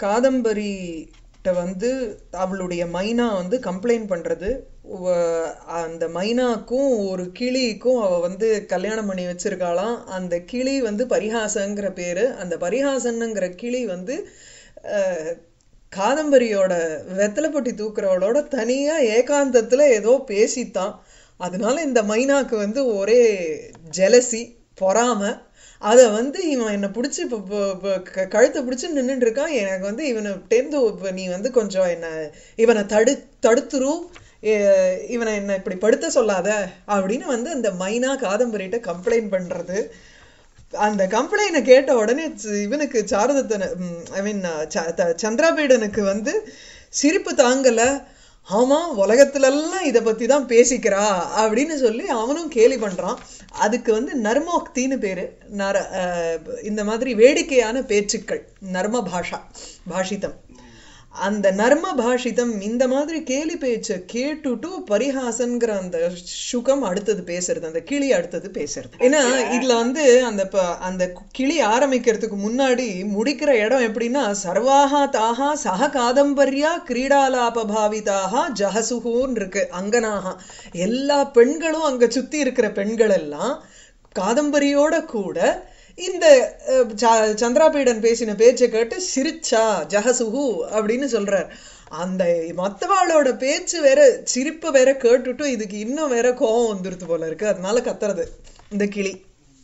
காதம்பரிட்ட வந்து அவளுடைய மைனா வந்து கம்ப்ளைண்ட் பண்றது உவ- அந்த மைனாக்கும் ஒரு கிளிக்கும் அவ வந்து கல்யாணம் பண்ணி வச்சிருக்காளாம் அந்த கிளி வந்து பரிஹாசங்கிற பேரு அந்த பரிஹாசன்னுங்கிற கிளி வந்து அஹ், காதம்பரியோட வெத்தலைப்பட்டி தூக்குறவளோட தனியா ஏகாந்தத்துல ஏதோ பேசித்தான் அதனால இந்த மைனாக்கு வந்து ஒரே ஜெலசி பொறாமை அதை வந்து இவன் என்னை பிடிச்சி இப்போ கழுத்தை பிடிச்சி நின்றுட்டு இருக்கான் எனக்கு வந்து இவனை டென்த்து இப்போ நீ வந்து கொஞ்சம் என்ன இவனை தடு தடுத்துரு எ- இவனை என்ன இப்படி படுத்த சொல்லாத அப்படின்னு வந்து அந்த மைனா காதம்பரிட்ட கம்ப்ளைண்ட் பண்றது அந்த கம்ப்ளைண்ட்டை கேட்ட உடனே சி- இவனுக்கு சாரதத்தன ஐ மீன் சந்திராபீடனுக்கு வந்து சிரிப்பு தாங்கல ஆமா உலகத்துலலாம் இதை பத்தி தான் பேசிக்கிறா அப்படின்னு சொல்லி அவனும் கேலி பண்றான் அதுக்கு வந்து நர்மோக்தின்னு பேரு நர அஹ், இந்த மாதிரி வேடிக்கையான பேச்சுக்கள் நர்ம பாஷா பாஷிதம் அந்த நர்ம பாஷிதம் இந்த மாதிரி கேலி பேச்சை கேட்டுட்டு பரிஹாசன்கிற அந்த சுகம் அடுத்தது பேசுறது அந்த கிளி அடுத்தது பேசுறது ஏன்னா இதுல வந்து அந்த ப- அந்த கிளி ஆரம்பிக்கிறதுக்கு முன்னாடி முடிக்கிற இடம் எப்படின்னா சர்வாஹா தாஹா சக காதம்பர்யா கிரீடாலாப பாவிதாக ஜஹசுகூன்னு இருக்கு அங்கனாகா எல்லா பெண்களும் அங்க சுத்தி இருக்கிற பெண்கள் எல்லாம் காதம்பரியோட கூட இந்த அஹ், ச- சந்திராபீடன் பேசின பேச்சை கேட்டு சிரிச்சா ஜஹசுஹு அப்படின்னு சொல்றார் அந்த மத்தவாளோட பேச்சு வேற சிரிப்பு வேற கேட்டுட்டு இதுக்கு இன்னும் வேற கோபம் வந்துருது போல இருக்கு அதனால கத்துறது இந்த கிளி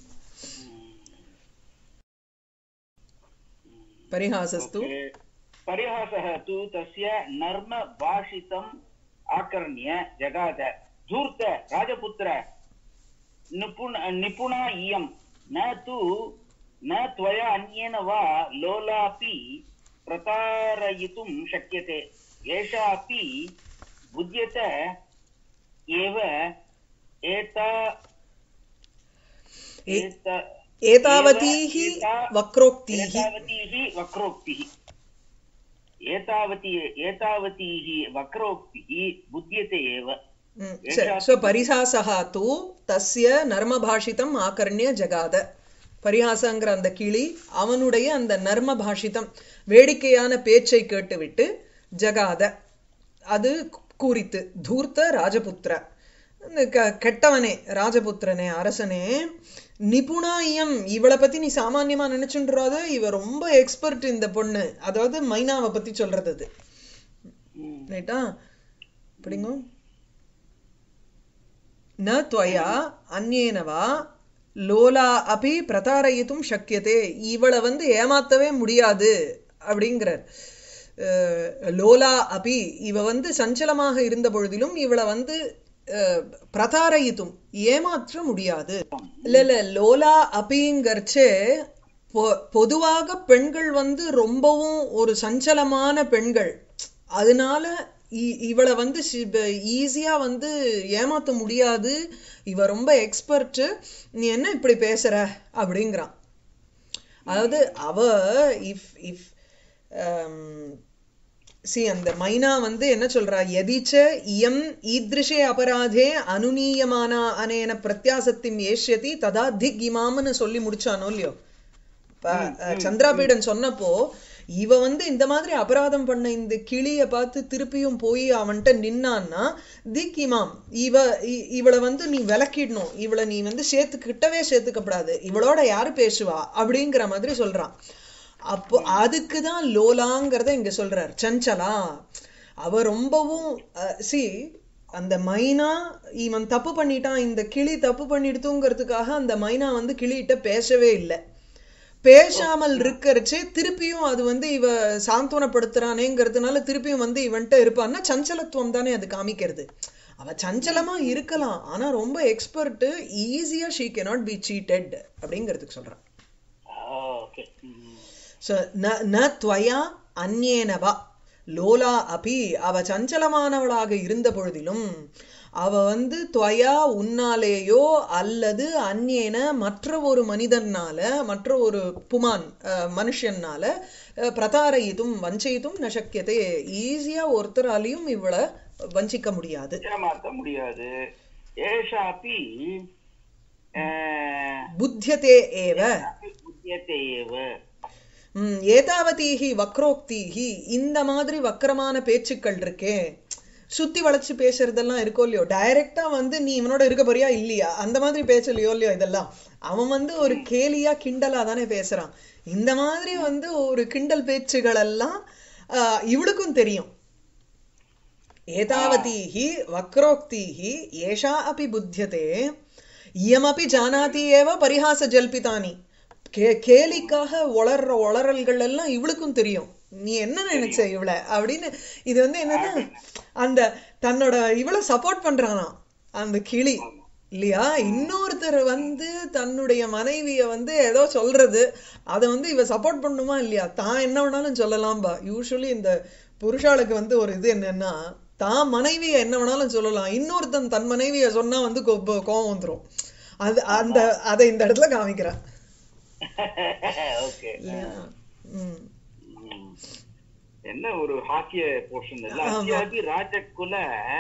பரிஹாசஸ்து परिहासः तु तस्य नर्म भाषितम् आकर्ण्य जगाद धूर्त राजपुत्र निपुण निपुणा इयं न तु न त्वया अन्येन वा लोलापि प्रतारयितुं शक्यते एषा अपि बुध्यत एव एता ए- एता एतावतीः एता- वक्रोक्तीः एतावतीः वक्रोक्तिः एतावती एतावतीः वक्रोक्तिः बुध्यते एव सो பரிஹாசः தூ தஸ்ய நர்மபாஷிதம் ஆகர்ணிய ஜகாத பரிஹாசங்கிற அந்த கிளி அவனுடைய அந்த நர்ம பாஷிதம் வேடிக்கையான பேச்சை கேட்டுவிட்டு ஜகாத அது கூறித்து தூர்த்த ராஜபுத்திர இந்த க- கெட்டவனே ராஜபுத்திரனே அரசனே நிபுணாயம் இவளை பத்தி நீ சாமான்யமா நினைச்சுன்றாத இவ ரொம்ப எக்ஸ்பர்ட் இந்த பொண்ணு அதாவது மைனாவை பத்தி சொல்றது அது ரைட்டா படிங்க न त्वया अन्येन वा லோலா அபி பிரதாரயித்தும் சக்கியதே இவளை வந்து ஏமாத்தவே முடியாது அப்படிங்கிறார் அஹ், லோலா அபி இவ வந்து சஞ்சலமாக இருந்த பொழுதிலும் இவளை வந்து அஹ், பிரதாரயித்தும் ஏமாற்ற முடியாது இல்ல இல்ல லோலா அபிங்கர்ச்சே பொ- பொதுவாக பெண்கள் வந்து ரொம்பவும் ஒரு சஞ்சலமான பெண்கள் அதனால இ- இவளை வந்து ஈஸியா வந்து ஏமாத்த முடியாது இவ ரொம்ப எக்ஸ்பர்ட் நீ என்ன இப்படி பேசுற அப்படிங்கிறான் அதாவது அவ இஃப் இஃப் சி அந்த மைனா வந்து என்ன சொல்றா எதிச்ச இயம் ஈத்ருஷே அபராதே அனுநீயமானா அனேன பிரத்யாசத்தின் ஏஷ்யதி ததா திக் இமாம்னு சொல்லி முடிச்சானோ இல்லையோ இப்ப, அஹ், சந்திராபீடன் சொன்னப்போ இவ வந்து இந்த மாதிரி அபராதம் பண்ண இந்த கிளிய பார்த்து திருப்பியும் போய் அவன்கிட்ட நின்னான்னா திக் இமாம் இவ இ- இவளை வந்து நீ விலக்கிடணும் இவளை நீ வந்து சேர்த்துக்கிட்டவே சேர்த்துக்கப்படாது இவளோட யாரு பேசுவா அப்படிங்கிற மாதிரி சொல்றான் அப்போ அதுக்கு தான் லோலாங்கிறத இங்க சொல்றார் சஞ்சலா அவ ரொம்பவும் சி அந்த மைனா இவன் தப்பு பண்ணிட்டான் இந்த கிளி தப்பு பண்ணிடுத்துங்கிறதுக்காக அந்த மைனா வந்து கிளிகிட்ட பேசவே இல்லை பேசாமல் இருக்கறச்சே திருப்பியும் அது வந்து இவ சாந்தவனப்படுத்துறானேங்கிறதுனால திருப்பியும் வந்து இவன்ட்ட இருப்பான்னா சஞ்சலத்துவம் தானே அது காமிக்கிறது அவ சஞ்சலமா இருக்கலாம் ஆனா ரொம்ப எக்ஸ்பர்ட் ஈஸியா ஷீ cannot பி சீட்டட் அப்படிங்கிறதுக்கு சொல்றான் ஓகே So, ந ந துவயா அந்நேனவா லோலா அபி அவ சஞ்சலமானவளாக இருந்த பொழுதிலும் அவ வந்து துவயா உன்னாலேயோ அல்லது அந்நேன மற்ற ஒரு மனிதனால மற்ற ஒரு புமான் அஹ், மனுஷன்னால அஹ், பிரதாரயித்தும் வஞ்சயித்தும் ந சக்கியதே ஈஸியா ஒருத்தராலையும் இவளை வஞ்சிக்க முடியாது ஏமாத்த முடியாது ஏஷாப்பி புத்தியதே ஏவ புத்தியத்தை ஏவ ம் ஏதாவதீஹி வக்ரோக்தீஹி இந்த மாதிரி வக்கரமான பேச்சுக்கள் இருக்கே சுத்தி வளைச்சு பேசுறதெல்லாம் இருக்கோ இல்லையோ டைரக்டா வந்து நீ இவனோட இருக்க போறியா இல்லையா அந்த மாதிரி பேசலையோ இல்லையோ இதெல்லாம் அவன் வந்து ஒரு கேலியா கிண்டலா தானே பேசுறான் இந்த மாதிரி வந்து ஒரு கிண்டல் பேச்சுகள் எல்லாம் ஆஹ், இவளுக்கும் தெரியும் ஏதாவதீஹி வக்ரோக்தீஹி ஏஷா அப்பி புத்தியதே இயமப்பி ஜானாதி ஏவ பரிஹாச ஜல்பிதானி கே கேலிக்காக உளர்ற உளறல்கள் எல்லாம் இவளுக்கும் தெரியும் நீ என்ன நினைச்ச இவள அப்படின்னு இது வந்து என்னன்னா அந்த தன்னோட இவளை சப்போர்ட் பண்றானா அந்த கிளி இல்லையா இன்னொருத்தர் வந்து தன்னுடைய மனைவிய வந்து ஏதோ சொல்றது அதை வந்து இவ சப்போர்ட் பண்ணுமா இல்லையா தான் என்ன வேணாலும் சொல்லலாம்பா யூஸ்வலி இந்த புருஷாளுக்கு வந்து ஒரு இது என்னன்னா தான் மனைவிய என்ன வேணாலும் சொல்லலாம் இன்னொருத்தன் தன் மனைவிய சொன்னா வந்து கோ- கோவம் வந்துரும் அது அந்த அதை இந்த இடத்துல காமிக்கிறேன் ஓகே இல்லையா ம் என்ன ஒரு ಹಾಸ್ಯ ಪೋರ್ಷನ್ ಇಲ್ಲ ஆமா. ಅತಿಯಾಗಿ ರಾಜಕುಲ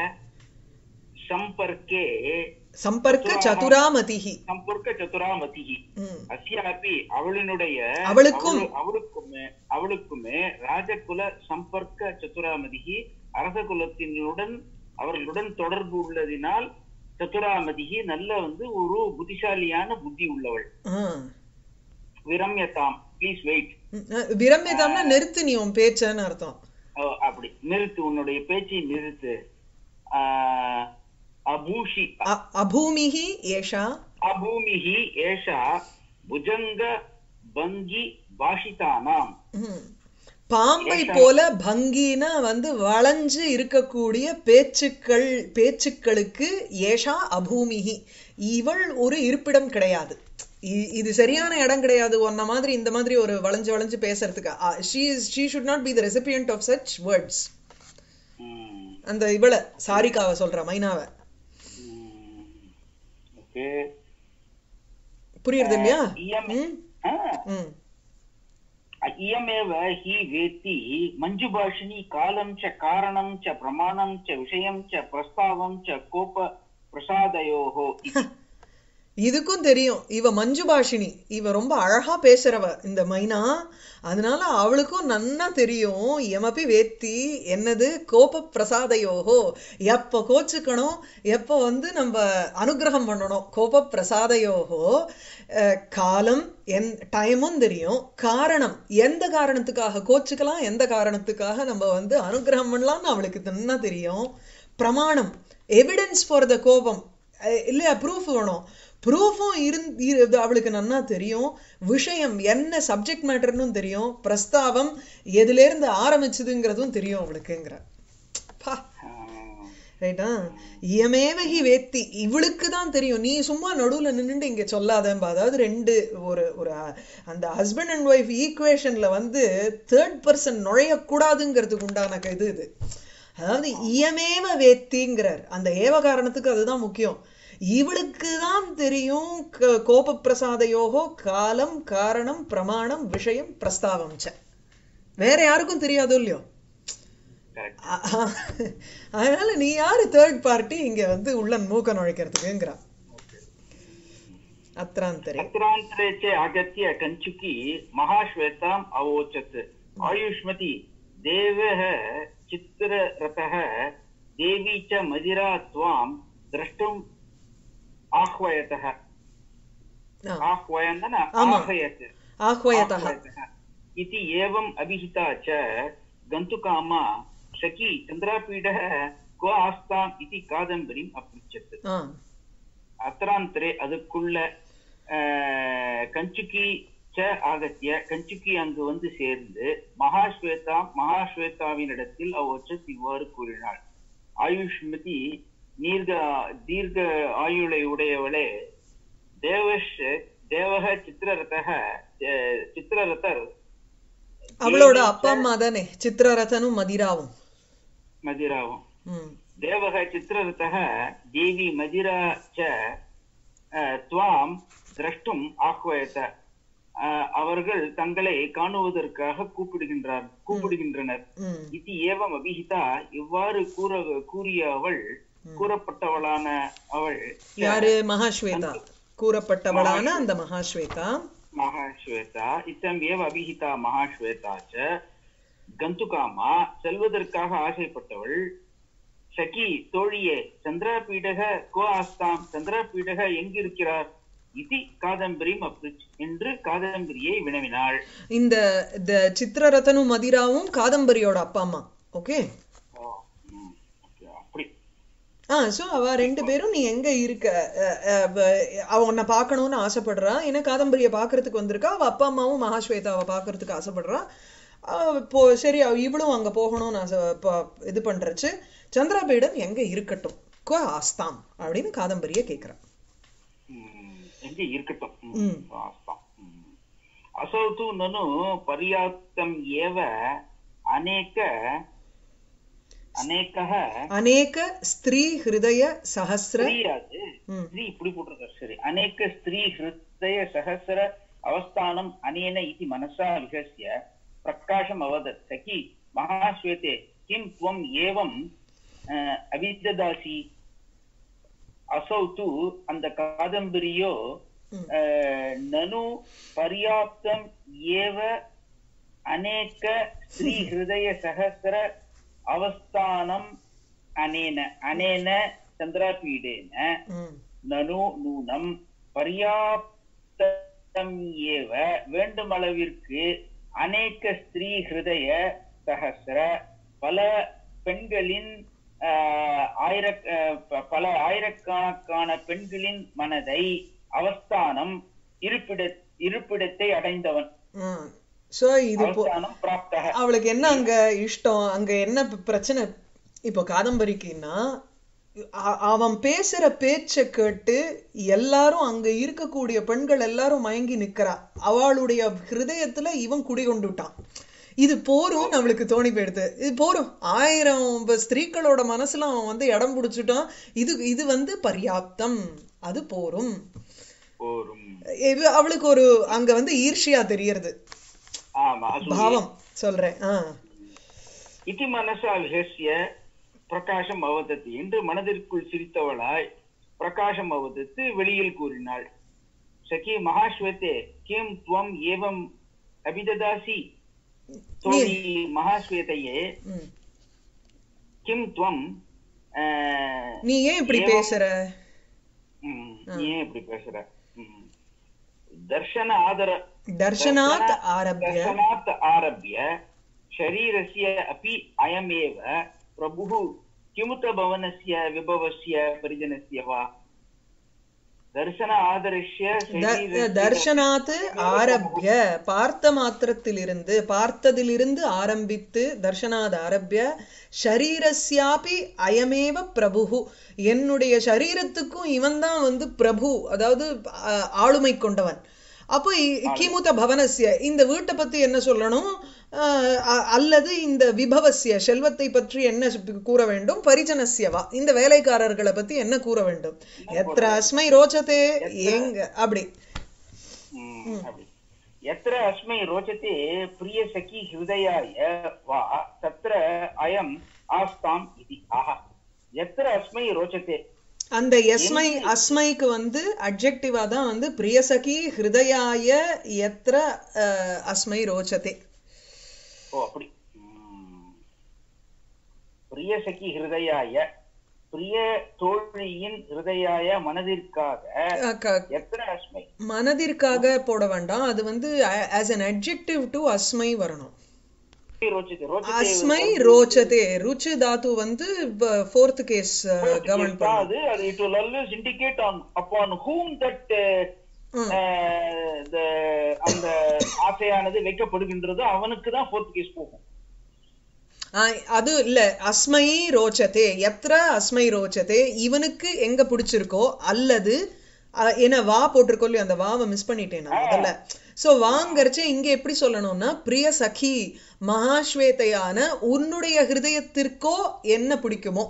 ಸಂಪರ್ಕೆ சம்பர்க்க சதுராமதிஹி ಸಂಪರ್ಕ ಚತುರಾಮತಿ ம் அசியாபி அவளினுடைய அவளுக்கும். அவளு- அவளுக்குமே அவளுக்குமே ராஜகுல சம்பர்க்க சதுராமதிகி அரச குலத்தினுடன் அவர்களுடன் தொடர்பு உள்ளதினால் சதுராமதிகி நல்ல வந்து ஒரு புத்திசாலியான புத்தி உள்ளவள் ஆ விரம்யதாம் ப்ளீஸ் வெயிட் விரமிதாம்னா நிறுத்து நீ உன் பேச்சன்னு அர்த்தம் அப்படி நிறுத்து உன்னுடைய பேச்சை நிறுத்து ஆஹ், அபூஷி அ- அபூமிஹி ஏஷா அபூமிஹி ஏஷா புஜங்க பங்கி பாஷிதானாம் ம். பாம்பை போல பங்கினா வந்து வளைஞ்சு இருக்கக்கூடிய பேச்சுக்கள் பேச்சுக்களுக்கு ஏஷா அபூமிஹி இவள் ஒரு இருப்பிடம் கிடையாது இ- இது சரியான இடம் கிடையாது உன்ன மாதிரி இந்த மாதிரி ஒரு வளைஞ்சு வளைஞ்சு பேசுறதுக்கு she she should not be the recipient of such words ம், அந்த இவளை சாரிகாவை சொல்ற மைனாவை ம். ஓகே புரியுறது இல்லையா இயம் ம் ஆ, ம் इयमेव हि वेत्ति मञ्जुभाषिणी कालं च कारणं च प्रमाणं च विषयं च प्रस्तावं च कोप प्रसादयोः इति இதுக்கும் தெரியும் இவ மஞ்சு பாஷினி இவ ரொம்ப அழகா பேசுறவ இந்த மைனா அதனால அவளுக்கும் நன்னா தெரியும் எமப்பி வேத்தி என்னது கோப பிரசாதையோகோ எப்ப கோச்சுக்கணும் எப்ப வந்து நம்ம அனுகிரகம் பண்ணணும் கோப பிரசாதையோகோ அஹ், காலம் என் டைமும் தெரியும் காரணம் எந்த காரணத்துக்காக கோச்சுக்கலாம் எந்த காரணத்துக்காக நம்ம வந்து அனுகிரகம் பண்ணலாம்னு அவளுக்கு நன்னா தெரியும் பிரமாணம் எவிடன்ஸ் ஃபார் த கோபம் அஹ் இல்லையா ப்ரூஃப் வேணும் ப்ரூஃபும் இருந்து அவளுக்கு நன்னா தெரியும் விஷயம் என்ன சப்ஜெக்ட் மேட்டர்னு தெரியும் பிரஸ்தாவம் எதுல இருந்து ஆரம்பிச்சதுங்கிறதும் தெரியும் அவளுக்குங்கிற பா ரைட்டா இயமேவ ஹி வேத்தி இவளுக்கு தான் தெரியும் நீ சும்மா நடுவுல நின்னுட்டு இங்க சொல்லாதேன்பா அதாவது ரெண்டு ஒரு ஒரு அஹ், அந்த ஹஸ்பண்ட் அண்ட் ஒய்ஃப் ஈக்குவேஷன்ல வந்து தேர்ட் பர்சன் நுழையக்கூடாதுங்கிறதுக்கு உண்டான க- இது இது அதாவது இயமேவ வேத்திங்கிறார் அந்த ஏவ காரணத்துக்கு அதுதான் முக்கியம் இவளுக்கு தான் தெரியும் க- கோப பிரசாதையோகோ காலம் காரணம் பிரமாணம் விஷயம் பிரஸ்தாவம் ச வேற யாருக்கும் தெரியாதோ இல்லையோ Correct. அ- அதனால நீ யாரு தேர்ட் பார்ட்டி இங்க வந்து உள்ள மூக்க நுழைக்கிறதுக்குங்கிறா அத்ராந்தரே अत्रान्तरे च आगत्य कञ्चुकी महाश्वेताम् अवोचत् आयुष्मति देवः चित्ररथः देवी च मदिरा त्वां द्रष्टुम् आह्वयतः ஆ, आह्वयन् न आमा। आहयत् ஆஹ்வயதா आह्वयतः इति एवम् अभिहिता च गन्तुकामा सखी चन्द्रापीडः क्व आस्ताम् इति कादम्बरीम् अपृच्छत् ஆ அத்தராந்தரே அதுக்குள்ள ஆஹ், கஞ்சுக்கி ச ஆகத்திய கஞ்சுக்கி அங்கு வந்து சேர்ந்து மகாஸ்வேதா மகாஸ்வேதாவினிடத்தில் அவ்வொற்றத் இவ்வாறு கூறினாள் ஆயுஷ்மதி நீர்க தீர்க்க ஆயுளை உடையவளே தேவஷ் தேவக சித்திரரதக அஹ், சித்திரரதர் அவளோட அப்பா அம்மா தானே சித்திரரதனும் மதிராவும் மதிராவும் ம் देवः चित्ररतः देवी मदिरा च अ, त्वां द्रष्टुम् ஆஹ்வயத அஹ், அவர்கள் தங்களை காணுவதற்காக கூப்பிடுகின்றார் கூப்பிடுகின்றனர் ம் இது ஏவம் அபிஹிதா இவ்வாறு கூற கூறிய அவள் கூறப்பட்டவளான அவள் யாரு மகாஸ்வேதா கூறப்பட்டவளான அந்த மகாஸ்வேதா மகாஸ்வேதா இத்தம் ஏவ அபிஹிதா மகாஸ்வேதா ச கந்துகாமா செல்வதற்காக ஆசைப்பட்டவள் சகி தோழியே சந்திராபீடக கோ ஆஸ்தாம் சந்திராபீடக எங்கிருக்கிறார் இதி காதம்பரிம் அப்ரிச் என்று காதம்பரியை வினவினாள் இந்த இந்த சித்திரரதனு மதிராவும் காதம்பரியோட அப்பா அம்மா ஓகே ஓ, ம், okay, அப்படி ஆ சோ அவ ரெண்டு பேரும் நீ எங்க இருக்க அஹ், அஹ், வ- அவ உன்னை பார்க்கணும்னு ஆசைப்படுறா ஏன்னா காதம்பரிய பார்க்கறதுக்கு வந்திருக்கா அவ அப்பா அம்மாவும் மகாஸ்வேதாவை பார்க்கறதுக்கு ஆசைப்படுறா அவ இப்போ சரி அவ இவளும் அங்க போகணும்னு ஆசை ப- இது பண்றச்சு சந்திராபீடம் எங்க இருக்கட்டும் கோ ஆஸ்தாம் அப்படின்னு காதம்பரிய கேக்குறா ம், எங்க இருக்கட்டும் ம், ம். ஆஸ்தாம். ம். असौ तु ननु पर्याप्तम् एव अनेक अनेकः அநேக ஸ்திரீ ஹிருதய சஹசிர ஸ்திரீ அது ம். ஸ்திரீ இப்படி போட்டிருக்காரு சரி அநேக ஸ்திரீ ஹிருதய சகசிர அவஸ்தானம் அனேன இதி மனசா விகசிய பிரகாசம் அவதத் சகி மகாஸ்வேதே கிம் त्वम् ஏவம் அஹ், அவிததாசி அசௌ து அந்த காதம்பரியோ ம். அஹ், நனு பர்யாப்தம் ஏவ அநேக ஸ்ரீ ஹிருதய சகசிர அவஸ்தானம் அனேன அனேன சந்திராபீடேன ம் நனு நூனம் பர்யாப்தம் ஏவ வேண்டும் அளவிற்கு அநேக ஸ்திரீ ஹிருதய சகசிர பல பெண்களின் ஆஹ், ஆயிர ஆஹ், ப- பல ஆயிரக்கணக்கான பெண்களின் மனதை அவஸ்தானம் இருப்பிட இருப்பிடத்தை அடைந்தவன் சோ இது போ அவஸ்தானம் பிராப்தக அவளுக்கு என்ன அங்க இஷ்டம் அங்க என்ன ப- பிரச்சனை இப்போ காதம்பரிக்குன்னா அ- அவன் பேசுற பேச்ச கேட்டு எல்லாரும் அங்க இருக்கக்கூடிய பெண்கள் எல்லாரும் மயங்கி நிக்கிறா அவளுடைய ஹிருதயத்துல இவன் குடிகொண்டுட்டான் இது போரும் நம்மளுக்கு தோணி போயிடுது இது போரும் ஆயிரம் ப- ஸ்திரீக்களோட மனசுல அவன் வந்து இடம் பிடிச்சிட்டான் இது இது வந்து பர்யாப்தம் அது போரும் போரும் இது அவளுக்கு ஒரு அங்க வந்து ஈர்ஷ்யா தெரியறது ஆமா அசூயை. பாவம் சொல்றேன் ஆ இதி மனசா விகசிய பிரகாசம் அவதத்து என்று மனதிற்குள் சிரித்தவளாய் பிரகாசம் அவதத்து வெளியில் கூறினாள் சகி மகாஸ்வேதே கிம் துவம் ஏவம் அபிததாசி தோழி மகாஸ்வேதையே ம். கிம் துவம் ஆஹ், நீ ஏன் இப்படி ஏவம் பேசுற ம், நீ ஏன் இப்படி பேசுற ம். தர்ஷன ஆதர தர்ஷனாத் ஆரம்பிய दर्शनात् आरभ्य शरीरस्य अपि अयमेव प्रभुः किमुत भवनस्य विभवस्य परिजनस्य वा दर्शन आदर्श्य த- शरीरस्य தர்ஷனாத் ஆரம்பிய பார்த்த மாத்திரத்திலிருந்து பார்த்ததிலிருந்து ஆரம்பித்து தர்ஷனாத் ஆரம்பிய ஷரீரஸ்யாபி அயமேவ பிரபு என்னுடைய சரீரத்துக்கும் இவன்தான் வந்து பிரபு அதாவது ஆ- ஆளுமை கொண்டவன் அப்போ இ- கிமுத பவனஸ்ய இந்த வீட்டை பத்தி என்ன சொல்லணும் ஆஹ் அ- அல்லது இந்த விபவசிய செல்வத்தை பற்றி என்ன சொ- கூற வேண்டும் பரிஜனஸ்யவா இந்த வேலைக்காரர்களை பத்தி என்ன கூற வேண்டும் எத்திர அஸ்மை ரோச்சதே எங்க அப்படி ம், அப்படி. यत्र अस्मै रोचते प्रियसखी हृदयाय वा तत्र अयम् आस्ताम् इति आह यत्र अस्मै रोचते அந்த எஸ்மை அஸ்மைக்கு வந்து அட்ஜெக்டிவா தான் வந்து பிரியசகி ஹிருதயாய எத்திர அஹ், அஸ்மை ரோச்சதே ஓ அப்படி ம். பிரியசகி ஹிருதயாய பிரிய தோழியின் ஹிருதயாய மனதிற்காக அஹ், க- எத்தனை அஸ்மை மனதிற்காக போட வேண்டாம் அது வந்து ஆஸ் an adjective டு அஸ்மை வரணும் ரோச்சது ரோச்சதே அஸ்மை ரோச்சதே ருச்சு தாத்து வந்து ஃபோர்த் கேஸ் கவர்ன் பண்ணும் அது அது it will always indicate on upon whom that ம். the அந்த ஆசையானது வைக்கப்படுகின்றதோ அவனுக்கு தான் ஃபோர்த் கேஸ் போகும் ஆஹ் அது இல்ல அஸ்மை ரோச்சதே எத்திர அஸ்மை ரோச்சதே இவனுக்கு எங்க பிடிச்சிருக்கோ அல்லது அஹ், என்ன வா போட்டிருக்கோ இல்லையோ அந்த வாவை மிஸ் பண்ணிட்டேன் நான் முதல்ல சோ வாங்கறச்சே இங்க எப்படி சொல்லணும்னா பிரிய சகி மகாஸ்வேதையான உன்னுடைய ஹிருதயத்திற்கோ என்ன பிடிக்குமோ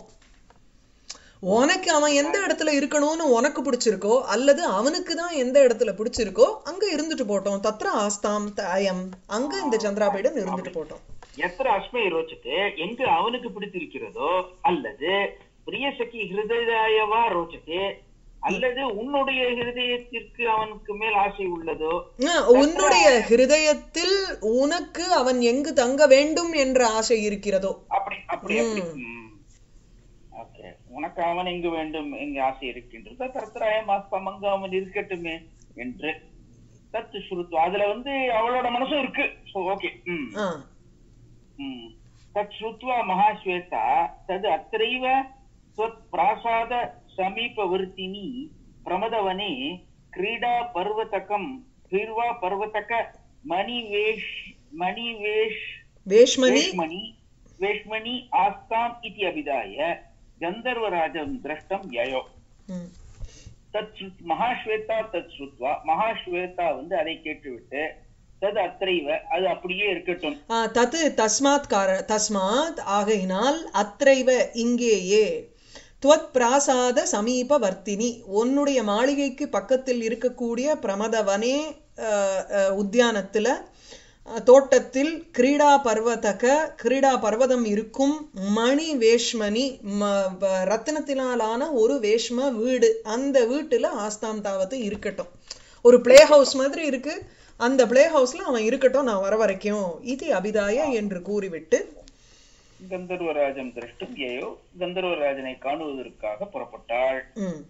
உனக்கு அவன் எந்த இடத்துல இருக்கணும்னு உனக்கு பிடிச்சிருக்கோ அல்லது அவனுக்கு தான் எந்த இடத்துல பிடிச்சிருக்கோ அங்க இருந்துட்டு போட்டோம் தத்ர ஆஸ்தாம் தயம் அங்க இந்த சந்திராபீடம் இருந்துட்டு போட்டோம் எத்தனை அஸ்மை ரோச்சதே எங்கு அவனுக்கு பிடித்திருக்கிறதோ அல்லது பிரியசகி ஹிருதயாயவா ரோச்சதே அல்லது உன்னுடைய ஹிருதயத்திற்கு அவனுக்கு மேல் ஆசை உள்ளதோ ஆ, உன்னுடைய ஹிருதயத்தில் உனக்கு அவன் எங்கு தங்க வேண்டும் என்ற ஆசை இருக்கிறதோ அப்படி அப்படி அப்படி ஓகே உனக்கு அவன் எங்கு வேண்டும் எங்கு ஆசை இருக்கின்றது தர்த்தராயம் அஸ்தம் அங்கு அவன் இருக்கட்டுமே என்று தத்து சுருத்து அதுல வந்து அவளோட மனசும் இருக்கு சோ ஓகே ம் ஆ ம். तत् श्रुत्वा महाश्वेता तद् अत्रैव त्वत्प्रासाद समीपवर्तिनी प्रमदवने क्रीडा पर्वतकं भीर्वा पर्वतक मणिवेश मणिवेश வேஷ்மணி वेश्मणि वेश्मणि आस्ताम् इति अभिधाय गन्धर्वराजं द्रष्टं ययो ம். தத் ஸ்ருத்- மகாஸ்வேதா தத் ஸ்ருத்வா மகாஸ்வேதா வந்து அதை கேட்டுவிட்டு தது அத்தைவ அது அப்படியே இருக்கட்டும் ஆ, தத்து தஸ்மாத் கார தஸ்மாத் ஆகையினால் அத்ரைவ இங்கேயே துவத் பிராசாத சமீப வர்த்தினி உன்னுடைய மாளிகைக்கு பக்கத்தில் இருக்கக்கூடிய பிரமதவனே அ, அ, உத்தியானத்துல அ, தோட்டத்தில் கிரீடா பர்வதக கிரீடா பர்வதம் இருக்கும் மணி வேஷ்மணி ம- வ- ரத்தினத்தினாலான ஒரு வேஷ்ம வீடு அந்த வீட்டுல ஆஸ்தாம் தாவத்து இருக்கட்டும் ஒரு பிளே ஹவுஸ் மாதிரி இருக்கு அந்த பிளே ஹவுஸ்ல அவன் இருக்கட்டும் நான் வர வரைக்கும் இது அபிதாய என்று கூறிவிட்டு கந்தர்வராஜம் திரஷ்டும் ஏயோ கந்தர்வராஜனை காணுவதற்காக புறப்பட்டாள் ம்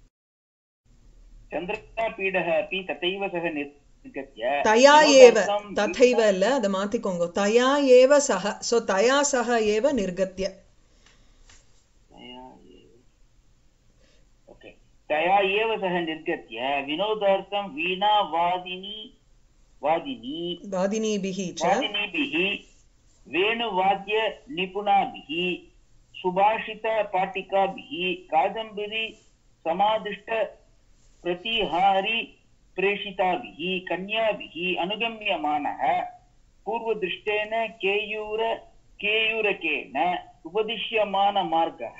சந்திரா பீடக அப்பி தத்தைவ சக நிர்கத்திய தயா ஏவ வினோதார்த்தம் ததைவ இல்ல அதை மாத்திக்கோங்க தயா ஏவ சக சோ தயா சக ஏவ நிர்கத்திய தயா ஏவ. Okay. தயா ஏவ சக நிர்கத்திய வினோதார்த்தம் வீணா வாதினி வாதினி வாதினீபிகி ச वादिनीभिः वेणुवाद्य निपुणाभिः सुभाषित पाटिकाभिः कादम्बरी समादिष्ट प्रतिहारी प्रेषिताभिः कन्याभिः अनुगम्यमानः पूर्वदृष्टेन केयूर केयूरकेन उपदिश्यमानमार्गः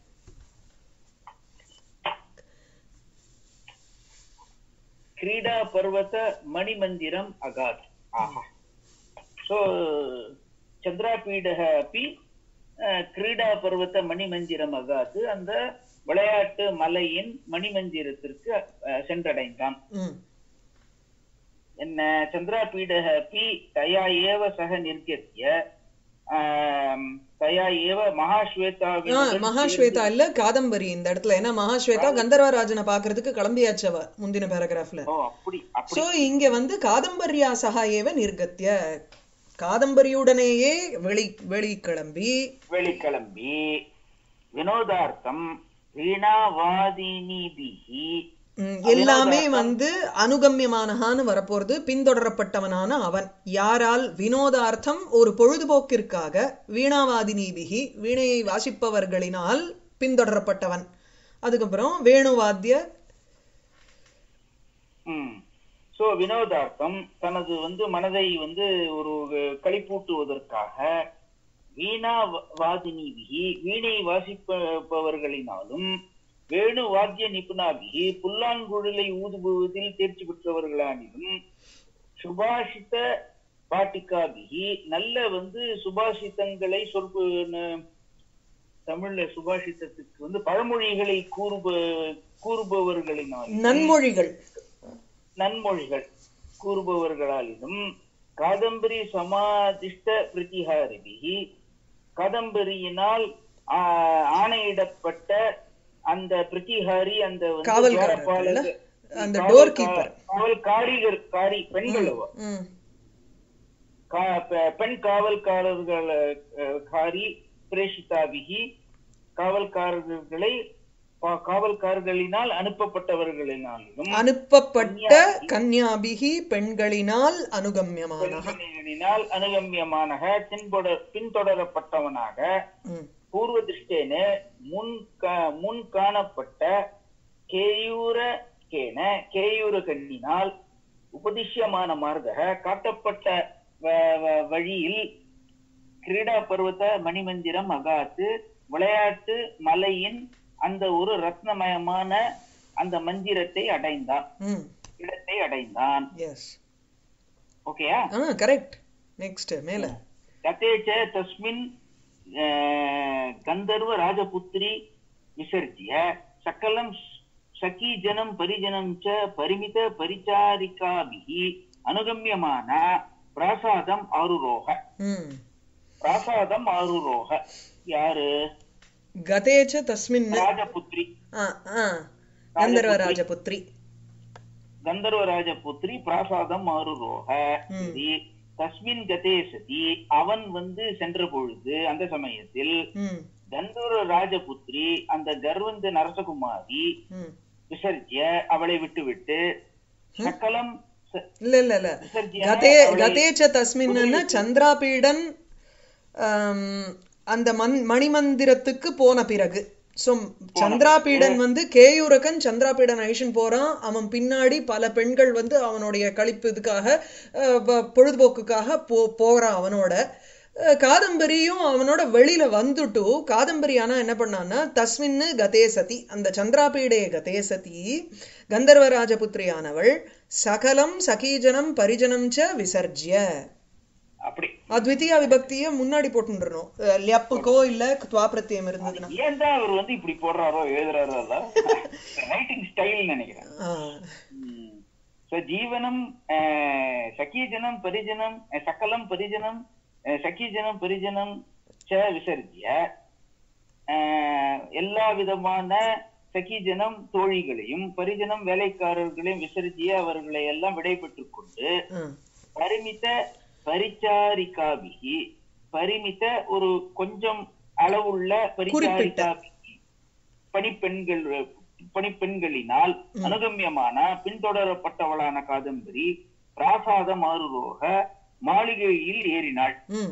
क्रीडापर्वत मणिमन्दिरम् अगात् आहा सो சந்திராபீடக அப்படி கிரீடா பர்வத மணிமந்திரம் அகாத்து அந்த விளையாட்டு மலையின் மணிமந்திரத்திற்கு அஹ், சென்றடைந்தான் ம் என்ன சந்திராபீடக அப்படி தயா ஏவ சக நிர்கத்திய ஆம், தயா ஏவ ஆ, மகாஸ்வேதாவின் மகாஸ்வேதா இல்ல காதம்பரி இந்த இடத்துல ஏன்னா மகாஸ்வேதா கந்தர்வராஜனை பாக்குறதுக்கு கிளம்பியாச்சு அவ முந்தின பேராகிராஃப்ல ஓ அப்படி அப்படி சோ இங்க வந்து காதம்பரியா சகா ஏவ நிர்கத்திய காதம்பரியுடனேயே வெளி வெளி கிளம்பி வெளிக்கிளம்பி வினோதார்த்தம் வீணாவாதினிபிகி ம், எல்லாமே வந்து அனுகம்யமானஹான்னு வரப்போறது பின்தொடரப்பட்டவனான அவன் யாரால் வினோதார்த்தம் ஒரு பொழுதுபோக்கிற்காக வீணாவாதினிபிகி வீணையை வாசிப்பவர்களினால் பின்தொடரப்பட்டவன் அதுக்கப்புறம் வேணுவாத்திய ம் சோ வினோதார்த்தம் தனது வந்து மனதை வந்து ஒரு களிப்பூட்டுவதற்காக வீணா வ- வாதினிபிகி வீணை வாசிப்பவர்களினாலும் வேணு வாத்திய நிபுணாபிகி புல்லாங்குழலை ஊதுபுவதில் தேர்ச்சி பெற்றவர்களானிலும் சுபாஷித பாட்டிகாபிகி நல்ல வந்து சுபாஷிதங்களை சொல்ப ந- தமிழ்ல சுபாஷிதத்துக்கு வந்து பழமொழிகளை கூறுப கூறுபவர்களினாலும் நன்மொழிகள் நன்மொழிகள் கூறுபவர்களாலும் காதம்பரி சமாதிஷ்ட பிரதிகாரிபிகி காதம்பரியினால் ஆ- ஆணையிடப்பட்ட அந்த பிரதிகாரி அந்த வந்து காவல்காரர் துவாரபாலக- இல்ல? அந்த காவல் doorkeeper. கா- காவல்காரிகள் காரி பெண்கள் அவ. ம் கா- பெ- பெண் காவல்காரர்கள் அஹ், காரி பிரேஷிதாபிகி காவல்காரர்களை பா- காவல்காரர்களினால் அனுப்பப்பட்டவர்களினாலும் அனுப்பப்பட்ட கன்யாபிகி பெண்களினால் அனுகம்யமான பெண்களினால் அனுகமியமான பின்தொடர் பின்தொடரப்பட்டவனாக ம் பூர்வ திருஷ்டேன முன் கா- முன் காணப்பட்ட கேயூர கேன கேயூர கண்ணினால் உபதிஷ்யமான மார்க காட்டப்பட்ட வ- வ- வழியில் கிரீடா பர்வத மணிமந்திரம் அகாத்து விளையாட்டு மலையின் அந்த ஒரு ரத்னமயமான அந்த மந்திரத்தை அடைந்தான் ம் இடத்தை அடைந்தான் எஸ் ஓகேயா ஆ கரெக்ட் நெக்ஸ்ட் மேல गते च तस्मिन् अ, गन्धर्व राजपुत्री विसर्ज्य सकलं சகீஜனம் பரிஜனம் ச பரிமித பரிச்சாரிகாபிகி அனுகமியமான பிராசாதம் ஆருரோக ம் பிராசாதம் ஆருரோக யாரு கதே ச தஸ்மின் ராஜபுத்ரி ஆ ஆ கந்தர்வ ராஜபுத்ரி கந்தர்வராஜபுத்ரி பிராசாதம் ஆருரோக ம். சரி. தஸ்மின் கதே சதி அவன் வந்து சென்ற பொழுது அந்த சமயத்தில் ம் கந்தர்வ ராஜபுத்ரி அந்த கர்வந்த நரசகுமாரி ம் விசர்ஜிய அவளை விட்டுவிட்டு சகலம் ச- இல்ல இல்ல இல்ல விசர்ஜிய கதே அவளை- கதே ச தஸ்மின்னு சந்திராபீடன் ஆம், அந்த மண் மணிமந்திரத்துக்கு போன பிறகு சோ சந்திராபீடன் வந்து கேயூரகன் சந்திராபீடன் ஐஷன் போறான் அவன் பின்னாடி பல பெண்கள் வந்து அவனுடைய கழிப்பு இதுக்காக அஹ், ப- பொழுதுபோக்குக்காக போ போறான் அவனோட அஹ், காதம்பரியும் அவனோட வெளியில வந்துட்டு காதம்பரி ஆனா என்ன பண்ணான்னா தஸ்மின்னு கதே சதி அந்த சந்திராபீடே கதே சதி கந்தர்வ ராஜபுத்திரியானவள் சகலம் சகீஜனம் பரிஜனம் ச விசர்ஜ்ய அப்படி அத்விதீயா விபக்திய முன்னாடி போட்டுருணும் லெப்புக்கோ இல்ல துவா பிரத்தியம் இருந்ததுன்னா ஏன் தான் அவர் வந்து இப்படி போடுறாரோ எழுதுறாரோ ரைட்டிங் ஸ்டைல் நினைக்கிறேன் ஆ, So, ஜீவனம் அஹ், சகீஜனம் பரிஜனம் அஹ், சகலம் பரிஜனம் அஹ், சகீஜனம் பரிஜனம் ச விசர்ஜிய அஹ், எல்லா விதமான சகீஜனம் தோழிகளையும் பரிஜனம் வேலைக்காரர்களையும் விசர்ஜிய அவர்களை எல்லாம் விடைபெற்றுக் கொண்டு ஆ, பரிமித பரிச்சாரிகாபிகி பரிமித ஒரு கொஞ்சம் அளவுள்ள பரிச்சாரிகாபிகி பணிப்பெண்கள் பணிப்பெண்களினால் அனுகமியமான பின்தொடரப்பட்டவளான காதம்பரி பிராசாத மாறுரோக மாளிகையில் ஏறினாள் ம்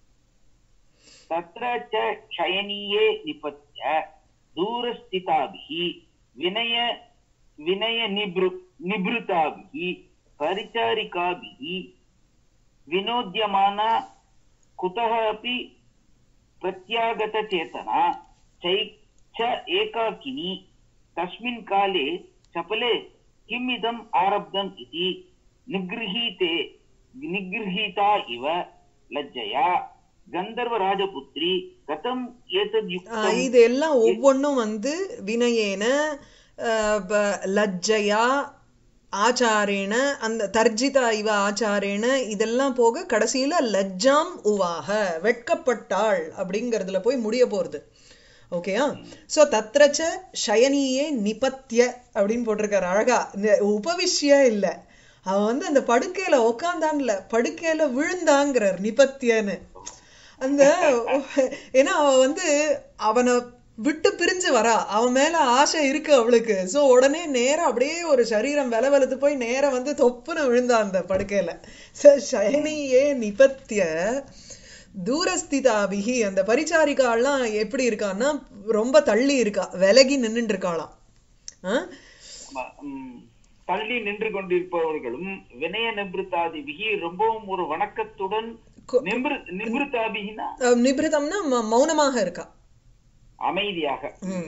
தத்ர ச சயனியே நிபத்ய தூரஸ்திதாபிஹி வினய வினய நிபு நிபுருதாபிஹி பரிச்சாரிகாபிஹி வினோத்யமான कुतः अपि प्रत्यागतचेतना चै च एकाकिनी तस्मिन् काले चपले किम् इदम् आरब्धम् इति निगृहीते निगृहीता इव लज्जया गन्धर्वराजपुत्री कथम् ஆ, एतद्युक्तम् இது எல்லாம் ஒவ்வொன்றும் வந்து வினயேன ஆ, ப- லஜ்ஜையா ஆச்சாரேன அந்த தர்ஜிதா இவ ஆச்சாரேன இதெல்லாம் போக கடைசியில லஜ்ஜாம் உவாக வெட்கப்பட்டாள் அப்படிங்கறதுல போய் முடிய போறது ஓகேயா சோ தத்ரச்ச ஷயனியே நிபத்திய அப்படின்னு போட்டிருக்காரு அழகா இந்த உபவிஷ்ய இல்ல அவன் வந்து அந்த படுக்கையில உக்காந்தான்ல படுக்கையில விழுந்தாங்கிறார் நிபத்தியன்னு அந்த ஏன்னா அவ வந்து அவனை விட்டு பிரிஞ்சு வரா அவன் மேல ஆசை இருக்கு அவளுக்கு சோ உடனே நேரா அப்படியே ஒரு சரீரம் வெல வெலத்து போய் நேரா வந்து தொப்புன்னு விழுந்தா அந்த படுக்கையில ச ஷயனியே நிபத்திய தூரஸ்திதாபிகி அந்த பரிச்சாரிக்காலாம் எப்படி இருக்கான்னா ரொம்ப தள்ளி இருக்கா விலகி நின்னுட்டு இருக்காளாம் ஆ? ம், தள்ளி நின்று கொண்டிருப்பவர்களும் வினய நிபிருத்தாதிபிகி ரொம்பவும் ஒரு வணக்கத்துடன் கு- நிபிரு நிபிருத்தாபிகினா அஹ் நிபிருதம்னா ம- மௌனமாக இருக்கா அமைதியாக ம்.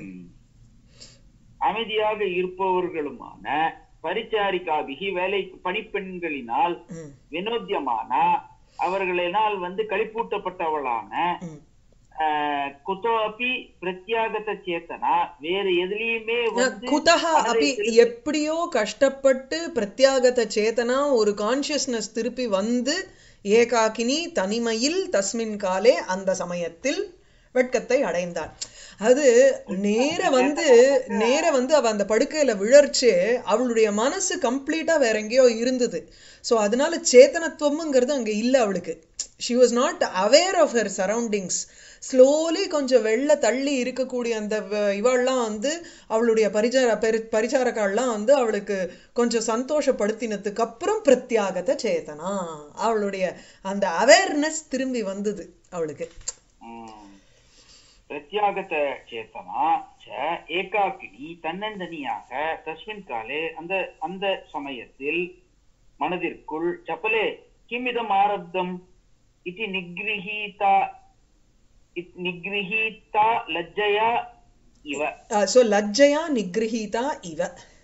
அமைதியாக இருப்பவர்களுமான பரிச்சாரிகாபிகி வேலை பணிப்பெண்களினால் ம், வினோத்தியமான அவர்களினால் வந்து களிப்பூட்டப்பட்டவளான ம். ஆஹ், குதோபி பிரத்யாகத சேத்தனா வேறு எதுலயுமே வந்து குதஹா மனதை அப்படி செலுத்த- எப்படியோ கஷ்டப்பட்டு பிரத்யாகத சேதனா ஒரு கான்சியஸ்னஸ் திருப்பி வந்து ஏகாக்கினி தனிமையில் தஸ்மின் காலே அந்த சமயத்தில் வெட்கத்தை அடைந்தாள் அது நேர வந்து நேர வந்து அவ அந்த படுக்கையில விழர்ச்சே அவளுடைய மனசு கம்ப்ளீட்டா வேற எங்கேயோ இருந்தது சோ அதனால சேத்தனத்துவம்ங்கிறது அங்க இல்ல அவளுக்கு she was not aware of her surroundings slowly கொஞ்சம் வெள்ள தள்ளி இருக்கக்கூடிய அந்த வ- இவாள்லாம் வந்து அவளுடைய பரிசார பரி பரிசாரக்காள்லாம் வந்து அவளுக்கு கொஞ்சம் சந்தோஷப்படுத்தினதுக்கு அப்புறம் பிரத்யாகத சேதனா அவளுடைய அந்த அவேர்னஸ் திரும்பி வந்தது அவளுக்கு ம். பிரத்யாகத சேத்தனா ச ஏகாக்கினி தன்னந்தனியாக தஸ்மின் காலே அந்த அந்த சமயத்தில் மனதிற்குள் சப்பலே கிமிதம் ஆரப்தம் இது நிகிரஹீதா இத் நிகிரஹீதா லஜ்ஜயா இவ சோ லஜ்ஜையா நிகிரஹீதா இவ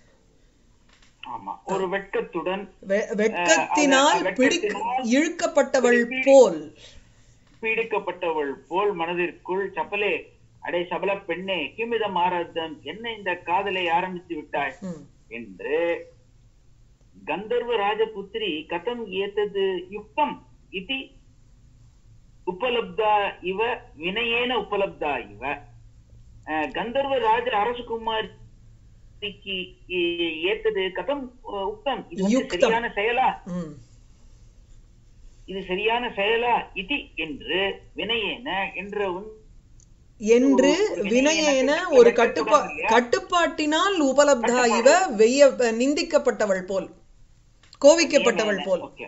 ஆமா ஒரு வெட்கத்துடன் வெ- வெட்கத்தினால் அஹ், பிடி வெட்கத்தினால் இழுக்கப்பட்டவள் போல் பீடிக்கப்பட்டவள் போல் மனதிற்குள் சப்பலே அடே சபல பெண்ணே கிமிதம் ஆராத்தம் என்ன இந்த காதலை ஆரம்பித்து விட்டாய் ம் என்று கந்தர்வ ராஜபுத்திரி கதம் ஏத்தது யுக்தம் இதி உபலப்தா இவ வினயேன உபலப்தா இவ அஹ், கந்தர்வ ராஜ அரசகுமாரிக்கு ஏ- ஏத்தது கதம் அஹ், உக்தம் இது வந்து யுக்தம். சரியான செயலா ம் இது சரியான செயலா இதி என்று வினயேன என்ற வந்து என்று ஒரு வினயேன வினயேன ஒரு வெட்கத்துடன் கட்டுப்பா இல்லையா? கட்டுப்பாட்டினால் உபலப்தா இவ வெய்ய நிந்திக்கப்பட்டவள் போல் கோவிக்கப்பட்டவள் போல் ஓகே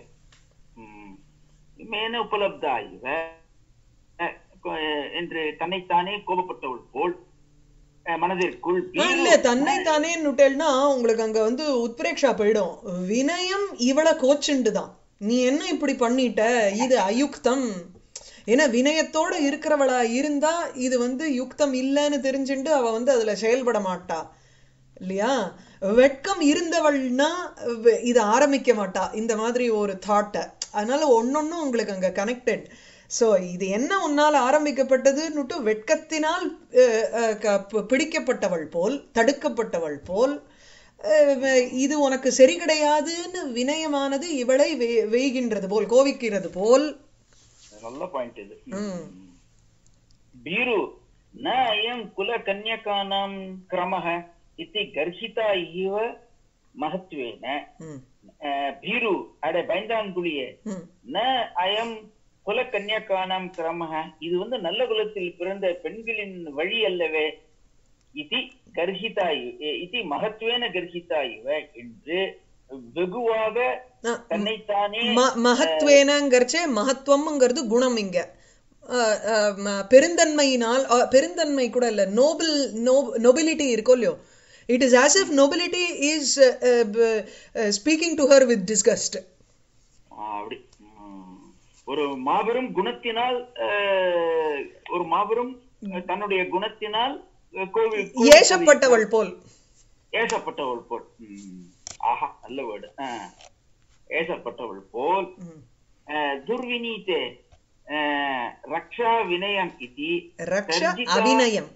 மேன உபலப்தா இவ அஹ், கொ- என்று தன்னைத்தானே கோபப்பட்டவள் போல் அஹ், மனதிற்குள் ஆ, பீரு- இல்ல தன்னை தானே நுட்டேல்னா உங்களுக்கு அங்க வந்து உத்பிரேக்ஷா போயிடும் வினயம் இவள கோச்சுண்டு தான் நீ என்ன இப்படி பண்ணிட்ட இது அயுக்தம் ஏன்னா வினயத்தோட இருக்கிறவளா இருந்தா இது வந்து யுக்தம் இல்லைன்னு தெரிஞ்சுண்டு அவ வந்து அதுல செயல்பட மாட்டா இல்லையா வெட்கம் இருந்தவள்னா வ- இத ஆரம்பிக்க மாட்டா இந்த மாதிரி ஒரு தாட்டை அதனால ஒன்னொன்னும் உங்களுக்கு அங்க கனெக்டட் சோ இது என்ன உன்னால் ஆரம்பிக்கப்பட்டதுன்னுட்டு வெட்கத்தினால் அஹ், அஹ், க- பி- பிடிக்கப்பட்டவள் போல் தடுக்கப்பட்டவள் போல் அஹ், இது உனக்கு சரி கிடையாதுன்னு வினயமானது இவளை வே- வேய்கின்றது போல் கோவிக்கிறது போல் நல்ல பாயிண்ட் இது ம். பீரு ந அயம் குல கன்யகானாம் கிரமः इति கர்ஹிதா இவ மகத்வேன ம், அஹ், பீரு அட பைந்தான்குழியே ம், ந அயம் குல கன்யகானாம் கிரமः இது வந்து நல்ல குலத்தில் பிறந்த பெண்களின் வழி அல்லவே இதி கர்ஹிதா இ- இதி மகத்வேன கர்ஹிதா இவ என்று வெகுவாக ஆ, தன்னைத்தானே ம- மகத்வேனங்கிறச்சே மகத்துவம்ங்கிறது குணம் இங்க அஹ், அஹ், ம- பெருந்தன்மையினால் அஹ், பெருந்தன்மை கூட இல்ல நோபல் நொபிலிட்டி இருக்கோ இல்லையோ it is as if nobility is speaking to her with disgust ஆ, அப்படி ம். ஒரு மாபெரும் குணத்தினால் அஹ், ஒரு மாபெரும் அஹ், தன்னுடைய குணத்தினால் அஹ், கோவில் கோவில் ஏசப்பட்டவள் போல் ஏசப்பட்டவள் போல் ம். ஆஹா நல்ல வேர்டு ஏசப்பட்டவள் போல் ம். அஹ், துர்வினீதே அஹ், ரக்ஷா வினயம் இதி ரக்ஷ தர்ஜிதா- அவிநயம்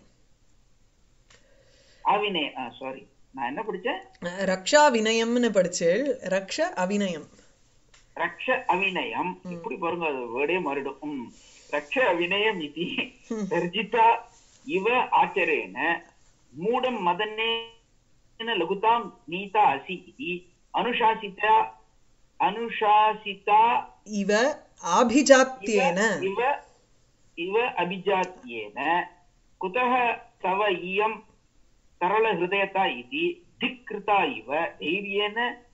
அவினய சாரி நான் என்ன படிச்சேன் அஹ், ரக்ஷா வினயம்னு படிச்சேள் ரக்ஷ அவிநயம் ரக்ஷ அவிநயம் இப்படி பாருங்க அது வேர்டே மாறிடும் ம். ரக்ஷ அவிநயம் இது தர்ஜிதா இவ ஆச்சரேன மூடம் மதன்னேன லகுதாம் நீதா அசி இதி அனுசாசிதா அனுசாசிதா இவ இவ ஆபிஜாத்தியேன இவ இவ அபிஜாத்தியேன குதः தவ இயம் சரள ஹிருதயதா இதி திக்ருதா இவ தைரியேன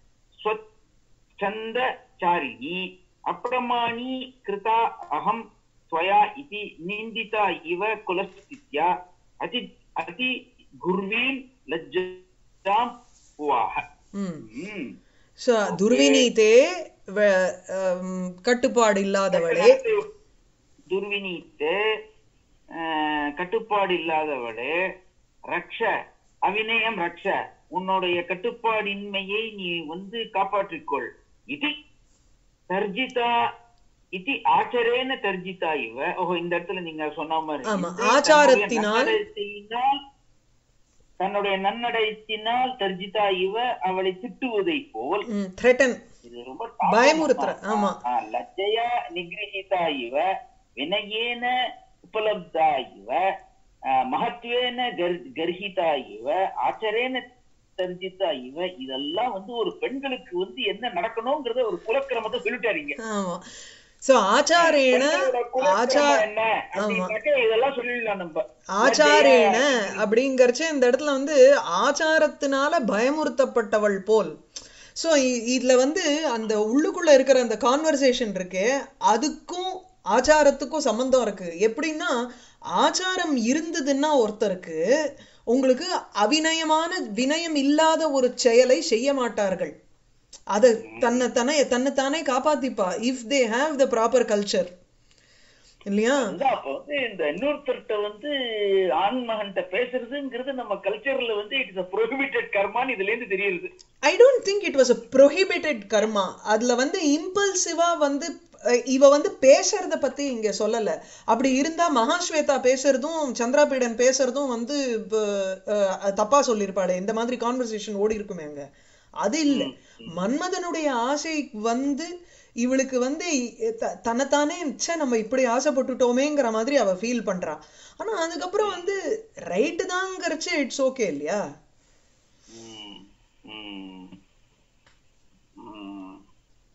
स्वच्छन्दचारिणी अप्रमाणी कृता अहं त्वया इति निन्दिता इव कुलस्थित्या अति अति गुर्वीं लज्जाम् उवाह ம் ம். ஸோ துர்வினீதே வ- அம், கட்டுப்பாடு இல்லாதவளே துர்வினீத்தே அஹ், கட்டுப்பாடு இல்லாதவளே ரக்ஷ அவிநயம் ரக்ஷ உன்னுடைய கட்டுப்பாடின்மையை நீ வந்து காப்பாற்றிக்கொள் இது தர்ஜிதா இது ஆச்சரேன தர்ஜிதா இவ ஓஹோ இந்த இடத்துல நீங்க சொன்ன மாதிரி ஆமா, இது ஆச்சாரத்தினால் தன்னுடைய நன்னடத்தையினால் தன்னுடைய நன்னடத்தினால் தர்ஜிதா இவ அவளை திட்டுவதை போல் த்ரெட்டன் இது ரொம்ப பயமுறுத்துற, ஆமா. ஆ, லஜ்ஜயா நிகிரஹிதா இவ வினயேன உபலப்தா இவ ஆ, மகத்வேன கர்- கர்ஹிதா இவ ஆச்சரேன தர்ஜிதா இவ இதெல்லாம் வந்து ஒரு பெண்களுக்கு வந்து என்ன நடக்கணுங்கிறத ஒரு குலக்கிரமத்தை சொல்லிட்டாருங்க ஆமா ஸோ ஆச்சாரேன பெண்களோட ஆச்சா குலக்கிரமம் என்ன அப்படின்னாக்க இதெல்லாம் சொல்லிடலாம் நம்ம ஆச்சாரேன அப்படிங்கறச்ச இந்த இடத்துல வந்து ஆச்சாரத்தினால பயமுறுத்தப்பட்டவள் போல் ஸோ இதுல வந்து அந்த உள்ளுக்குள்ள இருக்கிற அந்த கான்வர்சேஷன் இருக்கு அதுக்கும் ஆச்சாரத்துக்கும் சம்பந்தம் இருக்கு எப்படின்னா ஆச்சாரம் இருந்ததுன்னா ஒருத்தருக்கு உங்களுக்கு அவிநயமான வினயம் இல்லாத ஒரு செயலை செய்ய மாட்டார்கள் அதை தன்னை தானே தன்னைத்தானே காப்பாத்திப்பா if they have the proper culture இல்லையா வந்து அப்ப வந்து இந்த இன்னொருத்தர்கிட்ட வந்து ஆண் மகன்கிட்ட பேசுறதுங்கிறது நம்ம கல்ச்சர்ல வந்து இட் இஸ் ப்ரொஹிபிட்டட் கர்மான்னு இதுல இருந்து தெரியுது I don't think it was a prohibited karma அதுல வந்து இம்பல்சிவா வந்து அஹ், இவ வந்து பேசுறத பத்தி இங்க சொல்லல அப்படி இருந்தா மகாஸ்வேதா பேசுறதும் சந்திராபீடன் பேசுறதும் வந்து இப்ப, அஹ், தப்பா சொல்லியிருப்பாளே இந்த மாதிரி கான்வர்சேஷன் ஓடி இருக்குமே அங்க அது இல்ல மன்மதனுடைய ஆசை வந்து இவளுக்கு வந்து த- தன்னைத்தானே ச்சே நம்ம இப்படி ஆசைப்பட்டுட்டோமேங்கிற மாதிரி அவ ஃபீல் பண்றா ஆனா அதுக்கப்புறம் வந்து ரைட்டு தாங்கிறச்சு இட்ஸ் ஓகே இல்லையா ம், ம், ம்.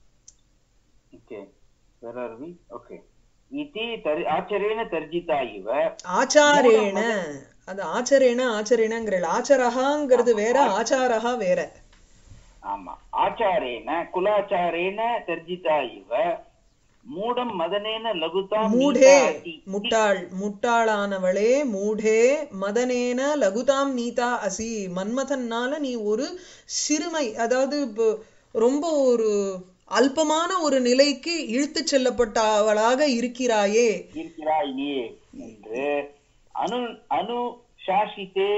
Okay. Where are we? Okay. इति तर् आचरेण तर्जिता इव ஆச்சாரேன அது ஆச்சரேன ஆச்சரேனங்கிற ஆச்சரகாங்கிறது வேற ஆச்சாரஹா வேற ஆமா ஆச்சாரேன குலாச்சாரேன தர்ஜிதா இவ மூடம் மதனேன லகுதா மூடே முட்டாள் முட்டாளானவளே மூடே மதனேன லகுதாம் நீதா அசி மன்மதன்னால நீ ஒரு சிறுமை அதாவது இப்போ ரொம்ப ஒரு அல்பமான ஒரு நிலைக்கு இழுத்துச் செல்லப்பட்டவளாக இருக்கிறாயே இருக்கிறாய் நீயே என்று அனு அனுசாசித்தே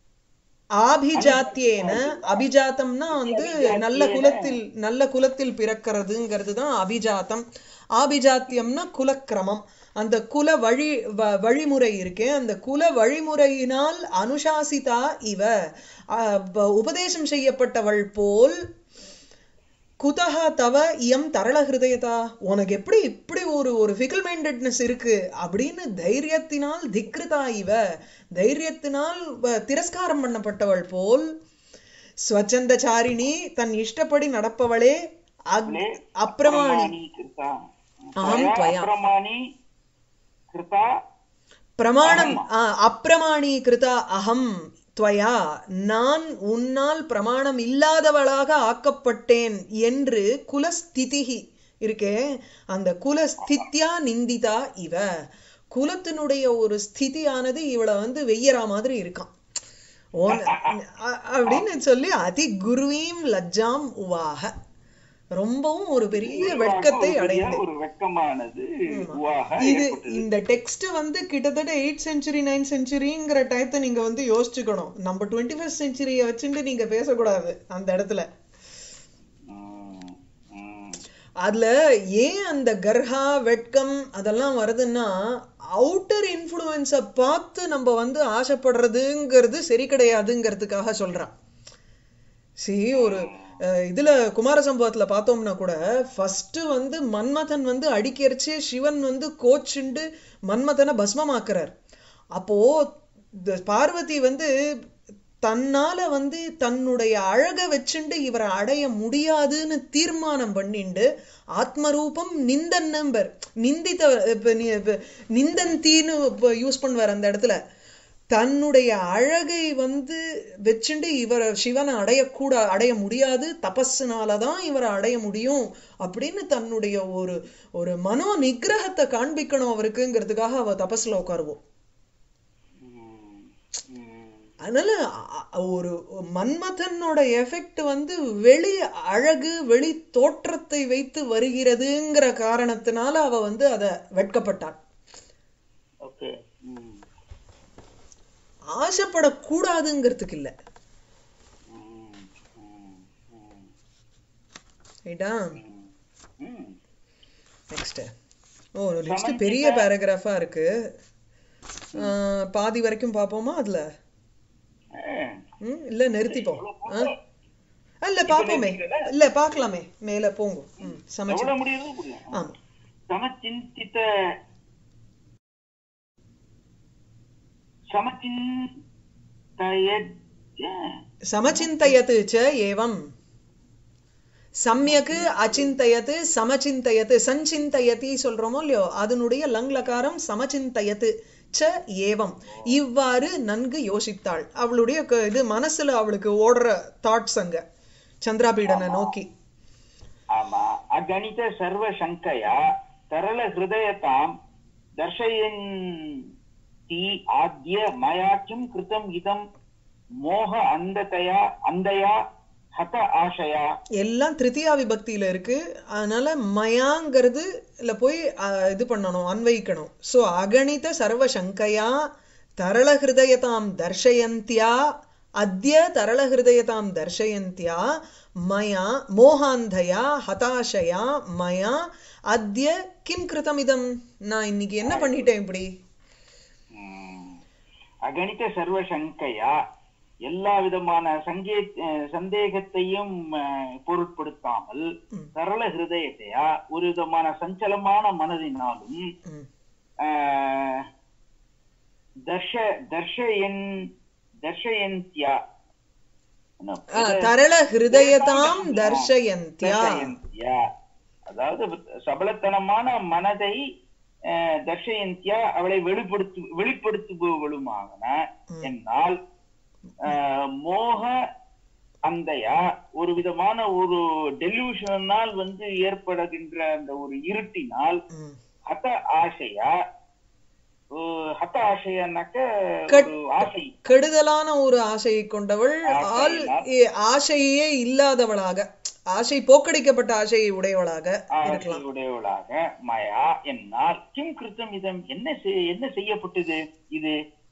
ஆபிஜாத்தியேன அபிஜாத்தம்னா வந்து நல்ல குலத்தில் நல்ல குலத்தில் பிறக்கிறதுங்கிறது தான் அபிஜாத்தம் ஆபிஜாத்தியம்னா குலக்கிரமம் அந்த குல வழி வ- வழிமுறை இருக்கே அந்த குல வழிமுறையினால் அனுசாசிதா இவ அஹ், ப- உபதேசம் செய்யப்பட்டவள் போல் குதஹா தவ இயம் தரள ஹிருதயதா உனக்கு எப்படி இப்படி ஒரு ஒரு ஃபிகல் மைண்டட்னஸ் இருக்கு அப்படின்னு தைரியத்தினால் திக்ருதா இவ தைரியத்தினால் வ- திரஸ்காரம் பண்ணப்பட்டவள் போல் ஸ்வச்சந்தச்சாரிணி தன் இஷ்டப்படி நடப்பவளே அக்- அப்பிரமாணி கிருதா ஆம், त्वया. அப்பிரமாணி கிருதா பிரமாணம் ஆ, அப்பிரமாணீகிருதா அகம் துவயா நான் உன்னால் பிரமாணம் இல்லாதவளாக ஆக்கப்பட்டேன் என்று குலஸ்திதிகி இருக்கே அந்த குலஸ்தித்யா நிந்திதா இவ குலத்தினுடைய ஒரு ஸ்திதியானது இவளை வந்து வெய்யறா மாதிரி இருக்கான் ஓன- அ- அப்படின்னு சொல்லி அதி குருவீம் லஜ்ஜாம் உவாக ரொம்பவும் ஒரு பெரிய வெட்கத்தை ஒரு பெரிய அடைந்து ஒரு வெட்கமானது உருவாக இது ஏற்பட்டது இந்த டெக்ஸ்ட் வந்து கிட்டத்தட்ட எயிட் செஞ்சுரி நைன் செஞ்சுரிங்கிற டயத்தை நீங்க வந்து யோசிச்சுக்கணும் நம்ம டுவெண்ட்டி ஃபர்ஸ்ட் செஞ்சுரியை வச்சுட்டு நீங்க பேசக்கூடாது அந்த இடத்துல ம், ம். அதுல ஏன் அந்த கர்ஹா வெட்கம் அதெல்லாம் வருதுன்னா அவுட்டர் இன்ஃப்ளூயன்ஸை பார்த்து நம்ம வந்து ஆசைப்படுறதுங்கிறது சரி கிடையாதுங்கிறதுக்காக சொல்றான் சி ஒரு அஹ், இதுல குமார சம்பவத்துல பார்த்தோம்னா கூட ஃபர்ஸ்ட் வந்து மன்மதன் வந்து அடிக்கிறச்சே சிவன் வந்து கோச்சுண்டு மன்மதனை பஸ்மமாக்குறார் அப்போ இந்த பார்வதி வந்து தன்னால வந்து தன்னுடைய அழக வச்சுண்டு இவரை அடைய முடியாதுன்னு தீர்மானம் பண்ணிண்டு ஆத்மரூபம் நிந்தன் நம்பர் நிந்தித்த இப்ப நீ இப்ப நிந்தந்தின்னு இப்ப யூஸ் பண்ணுவார் அந்த இடத்துல தன்னுடைய அழகை வந்து வச்சுண்டு இவரை சிவனை அடையக்கூடா அடைய முடியாது தபஸ்னால தான் இவரை அடைய முடியும் அப்படின்னு தன்னுடைய ஒரு ஒரு மனோ நிகிரகத்தை காண்பிக்கணும் அவருக்குங்கிறதுக்காக அவ தபஸ்ல உட்காருவோம் ம், ம். அதனால அ- அ- ஒரு மன்மதனோட எஃபெக்ட் வந்து வெளி அழகு வெளி தோற்றத்தை வைத்து வருகிறதுங்கிற காரணத்தினால அவ வந்து அத வெட்கப்பட்டாள் ஓகே ம், ஆசைப்படக்கூடாதுங்கிறதுக்கு இல்ல ம், ம், ம், ரைட்டா ம். நெக்ஸ்ட் ஓ நெக்ஸ்ட் பெரிய பேராகிராஃபா இருக்கு ஆஹ், பாதி வரைக்கும் பார்ப்போமா அதுல ஆ, ம் இல்ல நிறுத்திப்போம் ஆ? இல்ல பாப்போமே இல்ல பார்க்கலாமே மேல போங்க ம் சமைச்சு எவ்வளவு முடியுதோ முடியும் ஆமா समचिन्तित समचिन्तयत् சமச்சிந்தயத்து ச ஏவம் சம்யக்கு அச்சிந்தயத்து சமச்சிந்தயத்து சஞ்சிந்தயதி சொல்றோமோ இல்லையோ அதனுடைய லங்லகாரம் சமச்சிந்தயத்து ச ஏவம் இவ்வாறு நன்கு யோசித்தாள் அவளுடைய க- இது மனசுல அவளுக்கு ஓடுற தாட்ஸ் அங்க சந்திராபீடனை நோக்கி आमा अगणित सर्वशङ्कया तरलहृदयतां दर्शयन्ती आद्य मया किं कृतम् इदं मोह अन्धतया अन्धया हत आशया எல்லாம் திருத்தியா விபக்தியில இருக்கு அதனால மயாங்கிறது இல்ல போய் அஹ், இது பண்ணணும் அன்வைக்கணும் சோ அகணித சர்வ சங்கையா தரள ஹிருதயதாம் தர்ஷயந்தியா அத்ய தரளஹிருதயதாம் தர்ஷயந்தியா மயா மோகாந்தயா ஹதாஷயா மயா அத்ய கிம் கிருதமிதம் நான் இன்னைக்கு என்ன பண்ணிட்டேன் இப்படி ம். அகணித சர்வசங்கையா எல்லா விதமான சங்கே அஹ், சந்தேகத்தையும் அஹ், பொருட்படுத்தாமல் ம். சரள ஹிருதயத்தையா ஒரு விதமான சஞ்சலமான மனதினாலும் ம். ஆஹ், தர்ஷ தர்ஷயன் தர்ஷயந்தியா என்ன, ஆ, தரள ஹிருதயதாம் தர்ஷயந்தியா தர்ஷயந்தியா அதாவது சபலத்தனமான மனதை அஹ், தர்ஷயந்தியா அவளை வெளிப்படுத்து வெளிப்படுத்துபவளுமான ம். என்னால் அஹ், மோக அந்தையா ஒரு விதமான ஒரு டெலியூஷனால் வந்து ஏற்படுகின்ற அந்த ஒரு இருட்டினால் ம். ஹத ஆசையா அஹ், ஹத ஆசையானாக்க கட்- ஒரு ஆசை கெடுதலான ஒரு ஆசையை கொண்டவள் ஆள் ஏ- ஆசையே இல்லாதவளாக ஆசை போக்கடிக்கப்பட்ட ஆசையை உடையவளாக இருக்கலாம் உடையவளாக மயா என்னால் கிம் கிருத்தம் இதம் என்ன செய்- என்ன செய்யப்பட்டது இது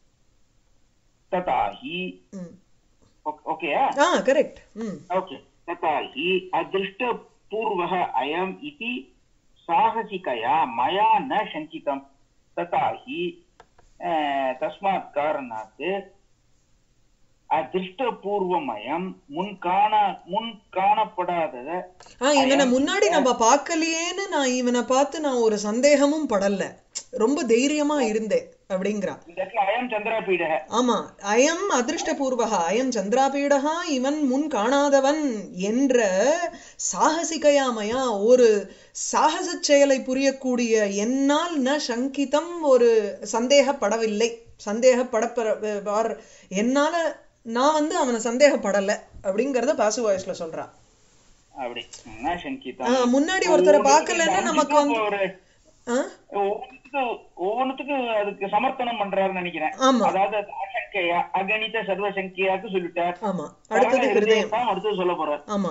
ததாஹி ம். ஓகேயா ஆ கரெக்ட் ம் ओके तथा हि अदृष्टपूर्वः अयम् इति साहसिकया मया न शङ्कितम् तथा हि अ, तस्मात् कारणात् அதிருஷ்டபூர்வமயம் முன் காண முன் காணப்படாதத ஆ இவனை முன்னாடி நம்ம பார்க்கலையேன்னு நான் இவனை பார்த்து நான் ஒரு சந்தேகமும் படல ரொம்ப தைரியமா இருந்தேன் அப்படிங்கிறா இந்த இடத்துல அயம் சந்திராபீடக ஆமா அயம் அதிருஷ்டபூர்வகா அயம் சந்திராபீடகா இவன் முன் காணாதவன் என்ற சாகசிகயாமயா ஒரு சாகச செயலை புரியக்கூடிய என்னால் ந சங்கிதம் ஒரு சந்தேகப்படவில்லை சந்தேகப்பட என்னால நான் வந்து அவனை சந்தேகப்படல அப்படிங்கறத பாசு வாய்ஸ்ல சொல்றா அப்படி ந ஆ, சங்கிதம் முன்னாடி ஒருத்தரை பார்க்கலன்னா நமக்கு வந்து ஒரு ஆ? ஒவ்வொன்றுத்துக்கும் ஒவ்வொன்றுத்துக்கும் அதுக்கு சமர்த்தனம் பண்றாருன்னு நினைக்கிறேன் ஆமா அதாவது அது அசங்கையா அகணித சர்வசங்கியாக்கு சொல்லிட்டார் ஆமா அடுத்தது ஹிருதயம் தான் அடுத்தது சொல்ல போறார் ஆமா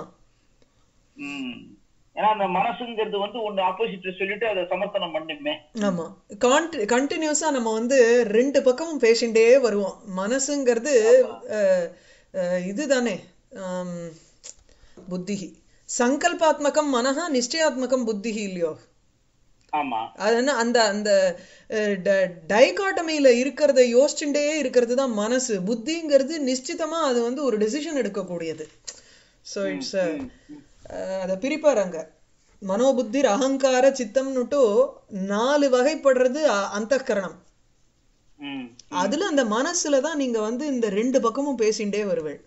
உம் ஏன்னா அந்த மனசுங்கிறது வந்து ஒண்ணு ஆப்போசிட் சொல்லிட்டு அதை சமர்த்தனம் பண்ணுமே ஆமா கண்டினியூஸா நம்ம வந்து ரெண்டு பக்கமும் பேசிண்டே வருவோம் மனசுங்கிறது அஹ், அஹ், இதுதானே ஆம், புத்திஹி சங்கல்பாத்மகம் மனஹா நிச்சயாத்மகம் புத்திஹி இல்லையோ ஆமா அது என்ன அந்த அந்த டைகாட்டமியில இருக்கிறத யோசிச்சுட்டே இருக்கிறது தான் மனசு புத்திங்கிறது நிश्चितமா அது வந்து ஒரு டெசிஷன் எடுக்கக்கூடியது ஸோ இட்ஸ் அதை பிரிப்பார் அங்க மனோபுத்தி அகங்கார சித்தம்னுட்டு நாலு வகைப்படுறது அ- அந்தःகரணம் உம் அதுல அந்த மனசுல தான் நீங்க வந்து இந்த ரெண்டு பக்கமும் பேசிண்டே வருவேள்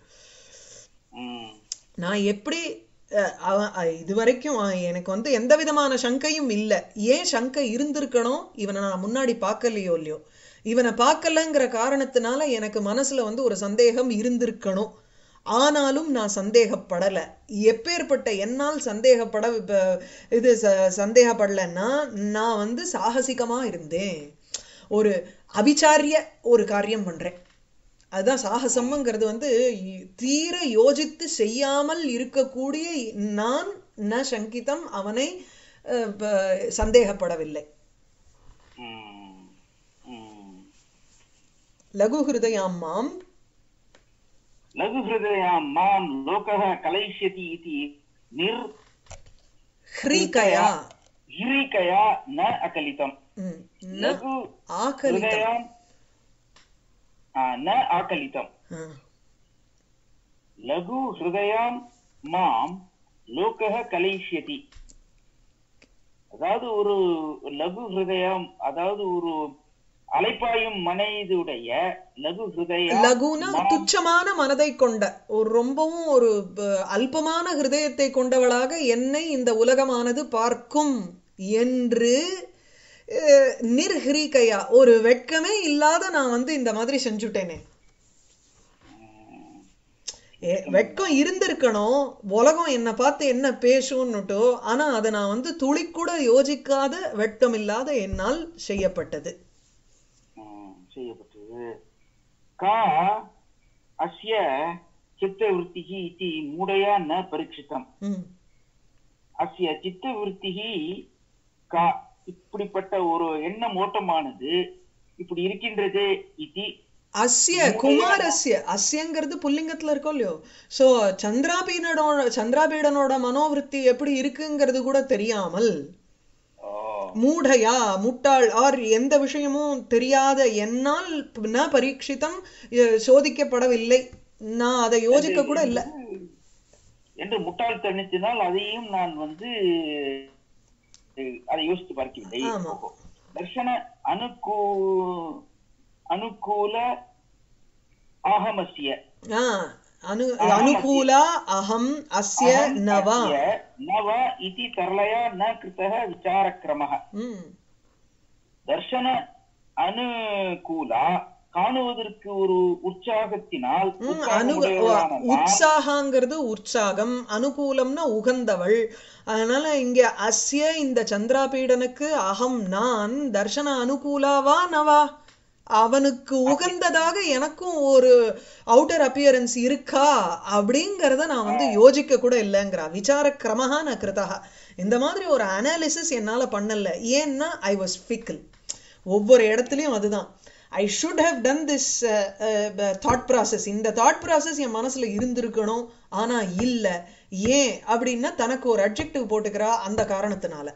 உம் நான் எப்படி அஹ், அவன் அஹ், இது வரைக்கும் அஹ், எனக்கு வந்து எந்த விதமான சங்கையும் இல்ல ஏன் சங்கை இருந்திருக்கணும் இவனை நான் முன்னாடி பார்க்கலையோ இல்லையோ இவனை பார்க்கலங்கிற காரணத்தினால எனக்கு மனசுல வந்து ஒரு சந்தேகம் இருந்திருக்கணும் ஆனாலும் நான் சந்தேகப்படல எப்பேற்பட்ட என்னால் சந்தேகப்பட இப்ப இது ச- சந்தேகப்படலைன்னா நான் வந்து சாகசிகமா இருந்தேன் ஒரு அபிச்சாரிய ஒரு காரியம் பண்றேன் அதுதான் சாகசம்ங்கிறது வந்து இ- தீர யோசித்து செய்யாமல் இருக்கக்கூடிய நான் ந சங்கிதம் அவனை அஹ், ப- சந்தேகப்படவில்லை உம் உம் லகு ஹிருதயாம் மாம் லகு ஹிருதயாம் மாம் லோகः கலைஷ்யதி இதி நிர் ஹ்ரீகயா ஹிரிகயா ந அகலிதம் ம், ந லகு ஆகலிதம் ஹிருதயாம் ஆ, ந ஆகலிதம் ஆ, லகு ஹிருதயாம் மாம் லோகः கலைஷ்யதி அதாவது ஒரு லகு ஹிருதயம் அதாவது ஒரு அலைப்பாயும் மனைதுடைய லகு ஹிருதயம் லகுனா துச்சமான மனதை கொண்ட ஒரு ரொம்பவும் ஒரு ப- அல்பமான ஹிருதயத்தை கொண்டவளாக என்னை இந்த உலகமானது பார்க்கும் என்று அஹ், நிர்ஹிரிகையா ஒரு வெட்கமே இல்லாத நான் வந்து இந்த மாதிரி செஞ்சுட்டேனே ஏ, வெட்கம் இருந்திருக்கணும் உலகம் என்னை பார்த்து என்ன பேசும்னுட்டோ ஆனா அதை நான் வந்து துளி கூட யோசிக்காத வெட்கம் இல்லாத என்னால் செய்யப்பட்டது ம், செய்யப்பட்டது கா அஸ்ய சித்தவృత్తిः इति மூடயா ந பரீட்சிதம் ம் அஸ்ய சித்தவృత్తిः கா இப்படிப்பட்ட ஒரு எண்ணம் ஓட்டமானது இப்படி இருக்கின்றது இது அஸ்ய குமாரஸ்ய அஸ்யங்கிறது புல்லிங்கத்துல இருக்கோ இல்லையோ சோ சந்திராபீடனோட சந்திராபீடனோட மனோவிருத்தி எப்படி இருக்குங்கிறது கூட தெரியாமல் ஓ மூடையா முட்டாள் ஆர் எந்த விஷயமும் தெரியாத என்னால் ந பரீட்சிதம் அஹ், சோதிக்கப்படவில்லை நான் அதை யோசிக்க கூட இல்ல என்று முட்டாள்தனத்தினால் அதையும் நான் வந்து அஹ், அதை யோசித்து பார்க்கவில்லை ஆமா. ஓஹோ. தர்ஷன அனுக்கூ அனுகூல ஆகமஸ்ய ஆ, அனு அனுகூலா அகம் அஸ்ய அகம் நவா அஸ்ய நவ இதி தரளயா ந கிருத்தः விசாரக்கிரமः ம் தர்ஷன அனுகூலா காணுவதற்கு ஒரு உற்சாகத்தினால் ம், அனு உற்சாகமுடையவளான நான் உற்சாகங்கிறது உற்சாகம் அனுகூலம்னா உகந்தவள் அதனால இங்க அஸ்ய இந்த சந்திராபீடனுக்கு அகம் நான் தர்ஷன அனுகூலாவா நவா அவனுக்கு உகந்ததாக எனக்கும் ஒரு அவுட்டர் அப்பியரன்ஸ் இருக்கா அப்படிங்கறத நான் வந்து யோசிக்க கூட இல்லைங்கிறா விசார கிரமஹா ந கிருதா இந்த மாதிரி ஒரு அனாலிசிஸ் என்னால பண்ணல ஏன்னா ஐ வாஸ் ஃபிக்கல் ஒவ்வொரு இடத்துலயும் அதுதான் I should have done this thought process இந்த தாட் ப்ராசஸ் என் மனசுல இருந்திருக்கணும் ஆனா இல்ல ஏன் அப்படின்னா தனக்கு ஒரு அட்ஜெக்டிவ் போட்டுக்கிறா அந்த காரணத்தினால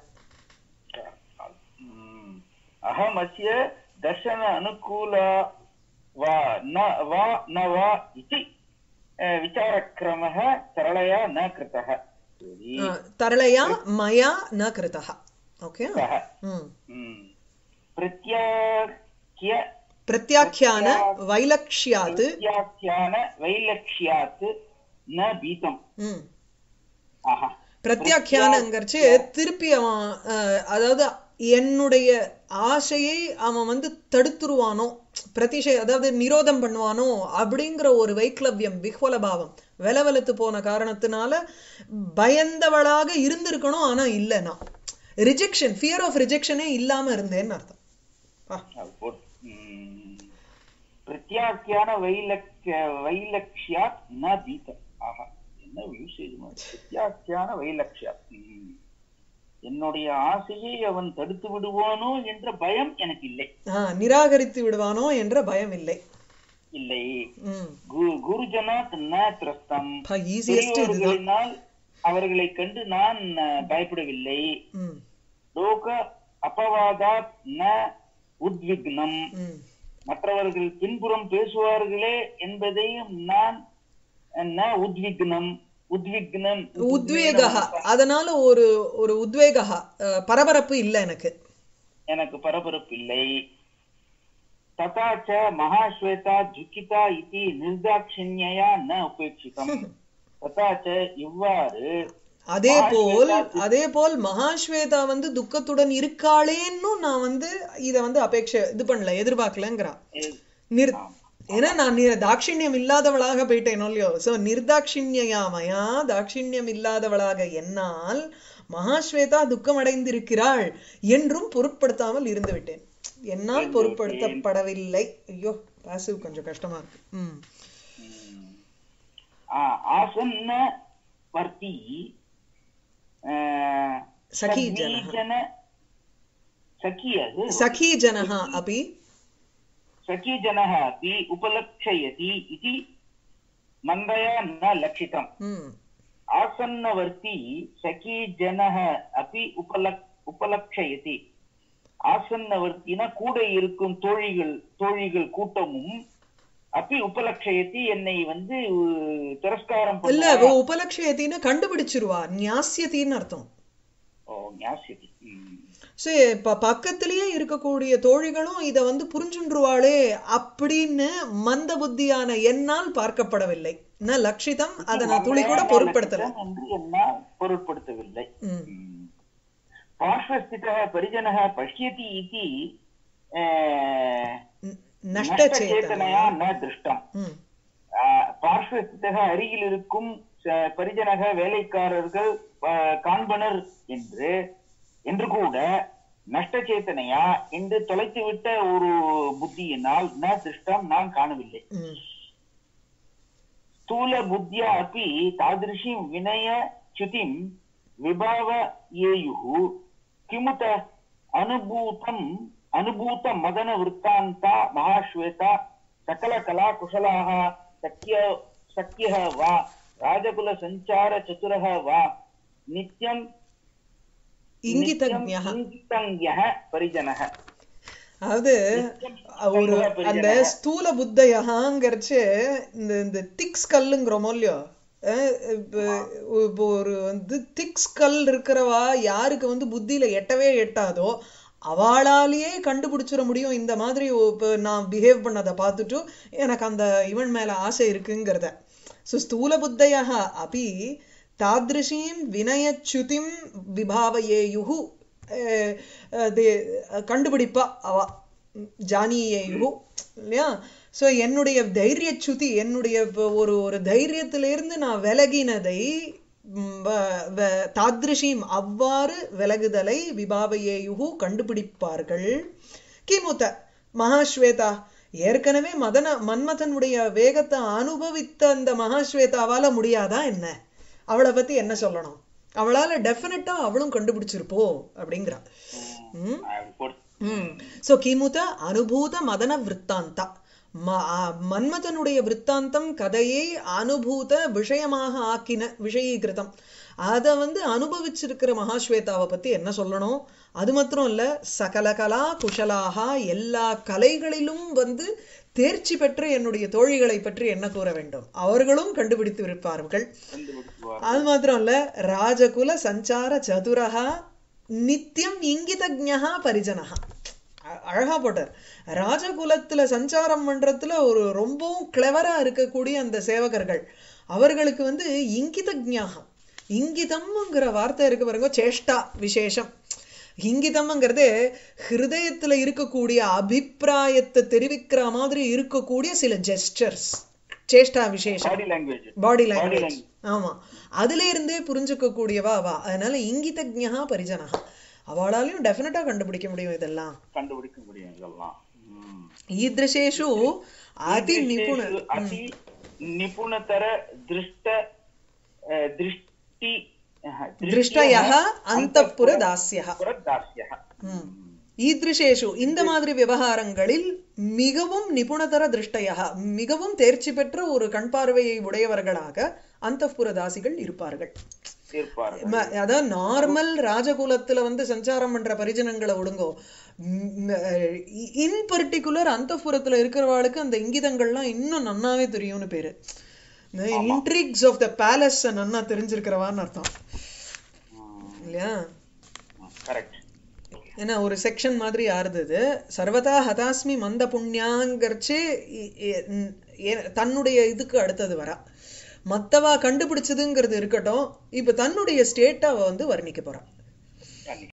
ம். अहमस्य दर्शन अनुकूल वा न वा न वा इति अ, विचारक्रमः सरलया न कृतः சரி. அஹ், தரளையா மயா ந கிருதா ஓகே सः ம் ம். प्रत्याख्य பிரத்யாக்கியான வைலக்ஷ்யாத் प्रत्याख्यान वैलक्ष्यात् न भीतम् ம் ஆஹா பிரத்யாக்கியானங்கிறச்சு திருப்பி அவன் அஹ், அதாவது என்னுடைய ஆசையை அவன் வந்து தடுத்துருவானோ பிரதிஷை அதாவது நிரோதம் பண்ணுவானோ அப்படிங்கிற ஒரு வைக்லவ்யம் விஹ்வல பாவம் வெலவெலத்து போன காரணத்தினால பயந்தவளாக இருந்திருக்கணும் ஆனா இல்ல நான் ரிஜெக்ஷன் ஃபியர் ஆஃப் ரிஜெக்ஷனே இல்லாம இருந்தேன்னு அர்த்தம் ஆ, அது போட்டு. ம். பிரத்யாக்கியான வைலக்ய வைலக்ஷ்யாத் ந பீதம் ஆஹா என்ன யூசேஜ் பிரத்யாக்கியான வைலக்ஷ்யாத் ம். என்னுடைய ஆசையை அவன் தடுத்து விடுவானோ என்ற பயம் எனக்கு இல்லை ஆ, நிராகரித்து விடுவானோ என்ற பயம் இல்லை இல்லை ம் கு- குருஜனாத் ந திரஸ்தம் ஈஸியஸ்ட் இதுதான் பெரியவர்களினால் அவர்களை கண்டு நான் அஹ், பயப்படவில்லை ம் லோக அபவாதாத் ந உத்விக்னம் ம் மற்றவர்கள் பின்புறம் பேசுவார்களே என்பதையும் நான் ந உத்விக்னம் உத்விக்னம் உத்வேகா அதனால ஒரு ஒரு உத்வேகா அஹ், பரபரப்பு இல்ல எனக்கு எனக்கு பரபரப்பு இல்லை ததா ச மகாஸ்வேதா துக்கிதா இதி நிர்தாட்சிண்யா ந உபேட்சிதம் ததா ச இவ்வாறு அதே போல் அதே போல் மகாஸ்வேதா வந்து துக்கத்துடன் இருக்காளேன்னு நான் வந்து இத வந்து அபேட்சை இது பண்ணல எதிர்பார்க்கலங்கிறா எ- நிர் ஏன்னா நான் நி- தாட்சிண்யம் இல்லாதவளாக போயிட்டேனோ இல்லையோ சோ நிர்தாட்சிண்யாமயா தாட்சிண்யம் இல்லாதவளாக என்னால் மகாஸ்வேதா துக்கம் அடைந்திருக்கிறாள் என்றும் பொருட்படுத்தாமல் இருந்து விட்டேன் என்னால் பொருட்படுத்தப்படவில்லை ஐயோ பாசிவ் கொஞ்சம் கஷ்டமா இருக்கு ம் ம். ஆ, ஆசன்ன வர்த்தி ஆ, சகி ஜனः. சகீஜன சகி அது சகி ஜனஹ அபி सखीजनः अपि उपलक्षयति इति मन्दया न लक्षितम् ம் आसन्नवर्ती सखीजनः अपि उपलक् उपलक्षयति ஆசன்னவர்த்தினா கூட இருக்கும் தோழிகள் தோழிகள் கூட்டமும் அப்பி உபலட்சயத்தி என்னை வந்து உ- திரஸ்காரம் இல்ல பண்ணுவா. அவ உபலட்சயத்தின்னு கண்டுபிடிச்சிருவா ஞாசியத்தின்னு அர்த்தம் ஓ ஞாசியதி ம். சரி இப்ப பக்கத்திலேயே இருக்கக்கூடிய தோழிகளும் இத வந்து புரிஞ்சுன்றுவாளே அப்படின்னு மந்த புத்தியான என்னால் பார்க்கப்படவில்லை ந லட்சிதம் அதை நான் துளி கூட பொருட்படுத்தல லட்சிதம் என்று என்னால் பொருட்படுத்தவில்லை ம். पार्श्वस्थितः परिजनः पश्यति इति अ, ந- நஷ்டச்சேதன நஷ்டச்சேதனையா ந திருஷ்டம் ம் அஹ், பார்ஷ்வஸ்திதः அருகில் இருக்கும் ச- பரிஜனக வேலைக்காரர்கள் அஹ், காண்பனர் என்று என்று கூட நஷ்டச்சேதனையா என்று தொலைத்துவிட்ட ஒரு புத்தியினால் ந திருஷ்டம் நான் காணவில்லை ம் स्थूल बुद्ध्या अपि तादृशीं विनय च्युतिं विभावयेयुः किमुत अनुभूतम् अनुभूतमदनवृत्तान्ता महाश्वेता सकलकला कुशलाः शक्य शक्यः वा राजकुलसञ्चारचतुरः वा नित्यं இங்கிதஜ்ஞः इङ्गितज्ञः परिजनः அதாவது ஒரு அந்த ஸ்தூல புத்தயகாங்கிறச்சு இந்த இந்த திக் ஸ்கல்லுங்கிறோமோ இல்லையோ அஹ் இப்ப இப்போ ஒரு வந்து திக் ஸ்கல் இருக்கிறவா யாருக்கு வந்து புத்தியில எட்டவே எட்டாதோ அவளாலேயே கண்டுபிடிச்சிட முடியும் இந்த மாதிரி ஒ- இப்ப நான் பிஹேவ் பண்ணதை பார்த்துட்டு எனக்கு அந்த இவன் மேல ஆசை இருக்குங்கிறத ஸோ ஸ்தூல புத்தயः அப்படி தாதிருஷீம் வினயச்சுதிம் விபாவயேயுஹு அஹ் அது கண்டுபிடிப்பா அவ ஜானியேயு இல்லையா ஸோ என்னுடைய தைரியச்சுதி என்னுடைய இப்ப ஒரு ஒரு தைரியத்திலிருந்து நான் விலகினதை ம், வ- வ- தாத்ருஷீம் அவ்வாறு விலகுதலை விபாவையேயுகு கண்டுபிடிப்பார்கள் கிமுத்த மகாஸ்வேதா ஏற்கனவே மதன மன்மதனுடைய வேகத்தை அனுபவித்த அந்த மகாஸ்வேதாவால முடியாதா என்ன அவளை பத்தி என்ன சொல்லணும் அவளால டெஃபினட்டா அவளும் கண்டுபிடிச்சிருப்போ அப்படிங்கிறா ம் ம் ஸோ கிமுத அனுபூத மதன விற்த்தாந்தா ம- ஆ, மன்மதனுடைய விற்த்தாந்தம் கதையை அனுபூத விஷயமாக ஆக்கின விஷயீகிருதம் அதை வந்து அனுபவிச்சிருக்கிற மகாஸ்வேதாவை பத்தி என்ன சொல்லணும் அது மாத்திரம் இல்ல சகல கலா குஷலாக எல்லா கலைகளிலும் வந்து தேர்ச்சி பெற்ற என்னுடைய தோழிகளை பற்றி என்ன கூற வேண்டும் அவர்களும் கண்டுபிடித்து இருப்பார்கள் அது மாத்திரம் இல்ல ராஜகுல சஞ்சார சதுரஹா நித்தியம் இங்கிதஜா பரிஜனஹா அ- அழகா போட்டார் ராஜகுலத்துல சஞ்சாரம் பண்றதுல ஒரு ரொம்பவும் கிளவரா இருக்கக்கூடிய அந்த சேவகர்கள் அவர்களுக்கு வந்து இங்கிதஜாகம் இங்கிதம்ங்கிற வார்த்தை இருக்கு பாருங்க சேஷ்டா விசேஷம் இங்கிதம்ங்கிறது ஹிருதயத்துல இருக்கக்கூடிய அபிப்பிராயத்தை தெரிவிக்கிற மாதிரி இருக்கக்கூடிய சில ஜெஸ்டர்ஸ் சேஷ்டா விசேஷம் பாடி லாங்குவேஜ் பாடி லாங்குவேஜ் ஆமா அதுல இருந்தே புரிஞ்சுக்க கூடியவா அவா அதனால இங்கிதஜா பரிஜனகா அவளாலையும் டெஃபினட்டா கண்டுபிடிக்க முடியும் இதெல்லாம் கண்டுபிடிக்க முடியும் இதெல்லாம் ம். ஈத்ருஷேஷு அதி நிபுண அதி நிபுணதர திருஷ்ட அஹ், திருஷ்டி அஹ், திருஷ்டயः அந்தப்புர தாஸ்யः தாஸ்யः ம். ஈத்ருஷேஷு இந்த மாதிரி விவகாரங்களில் மிகவும் நிபுணதர திருஷ்டயா மிகவும் தேர்ச்சி பெற்ற ஒரு கண் பார்வையை உடையவர்களாக அந்தப்புர தாசிகள் இருப்பார்கள் இருப்பார்கள் ம- அதான் நார்மல் ராஜகுலத்துல வந்து சஞ்சாரம் பண்ற பரிஜனங்களை விடுங்கோ இன் பர்டிகுலர் அந்தப்புறத்துல இருக்கிறவாளுக்கு அந்த இங்கிதங்கள்லாம் இன்னும் நன்னாவே தெரியும்னு பேரு இந்த இன்ட்ரிக்ஸ் ஆஃப் த பேலஸ் நன்னா தெரிஞ்சிருக்கிறவான்னு அர்த்தம் இல்லையா கரெக்ட் ஏன்னா ஒரு செக்ஷன் மாதிரி ஆறுது சர்வதா ஹதாஸ்மி மந்த புண்ணியாங்கிறச்சு இ- இ- ஏ- தன்னுடைய இதுக்கு அடுத்தது வரா மத்தவா கண்டுபிடிச்சதுங்கிறது இருக்கட்டும் இப்ப தன்னுடைய ஸ்டேட்டை அவ வந்து வர்ணிக்க போறா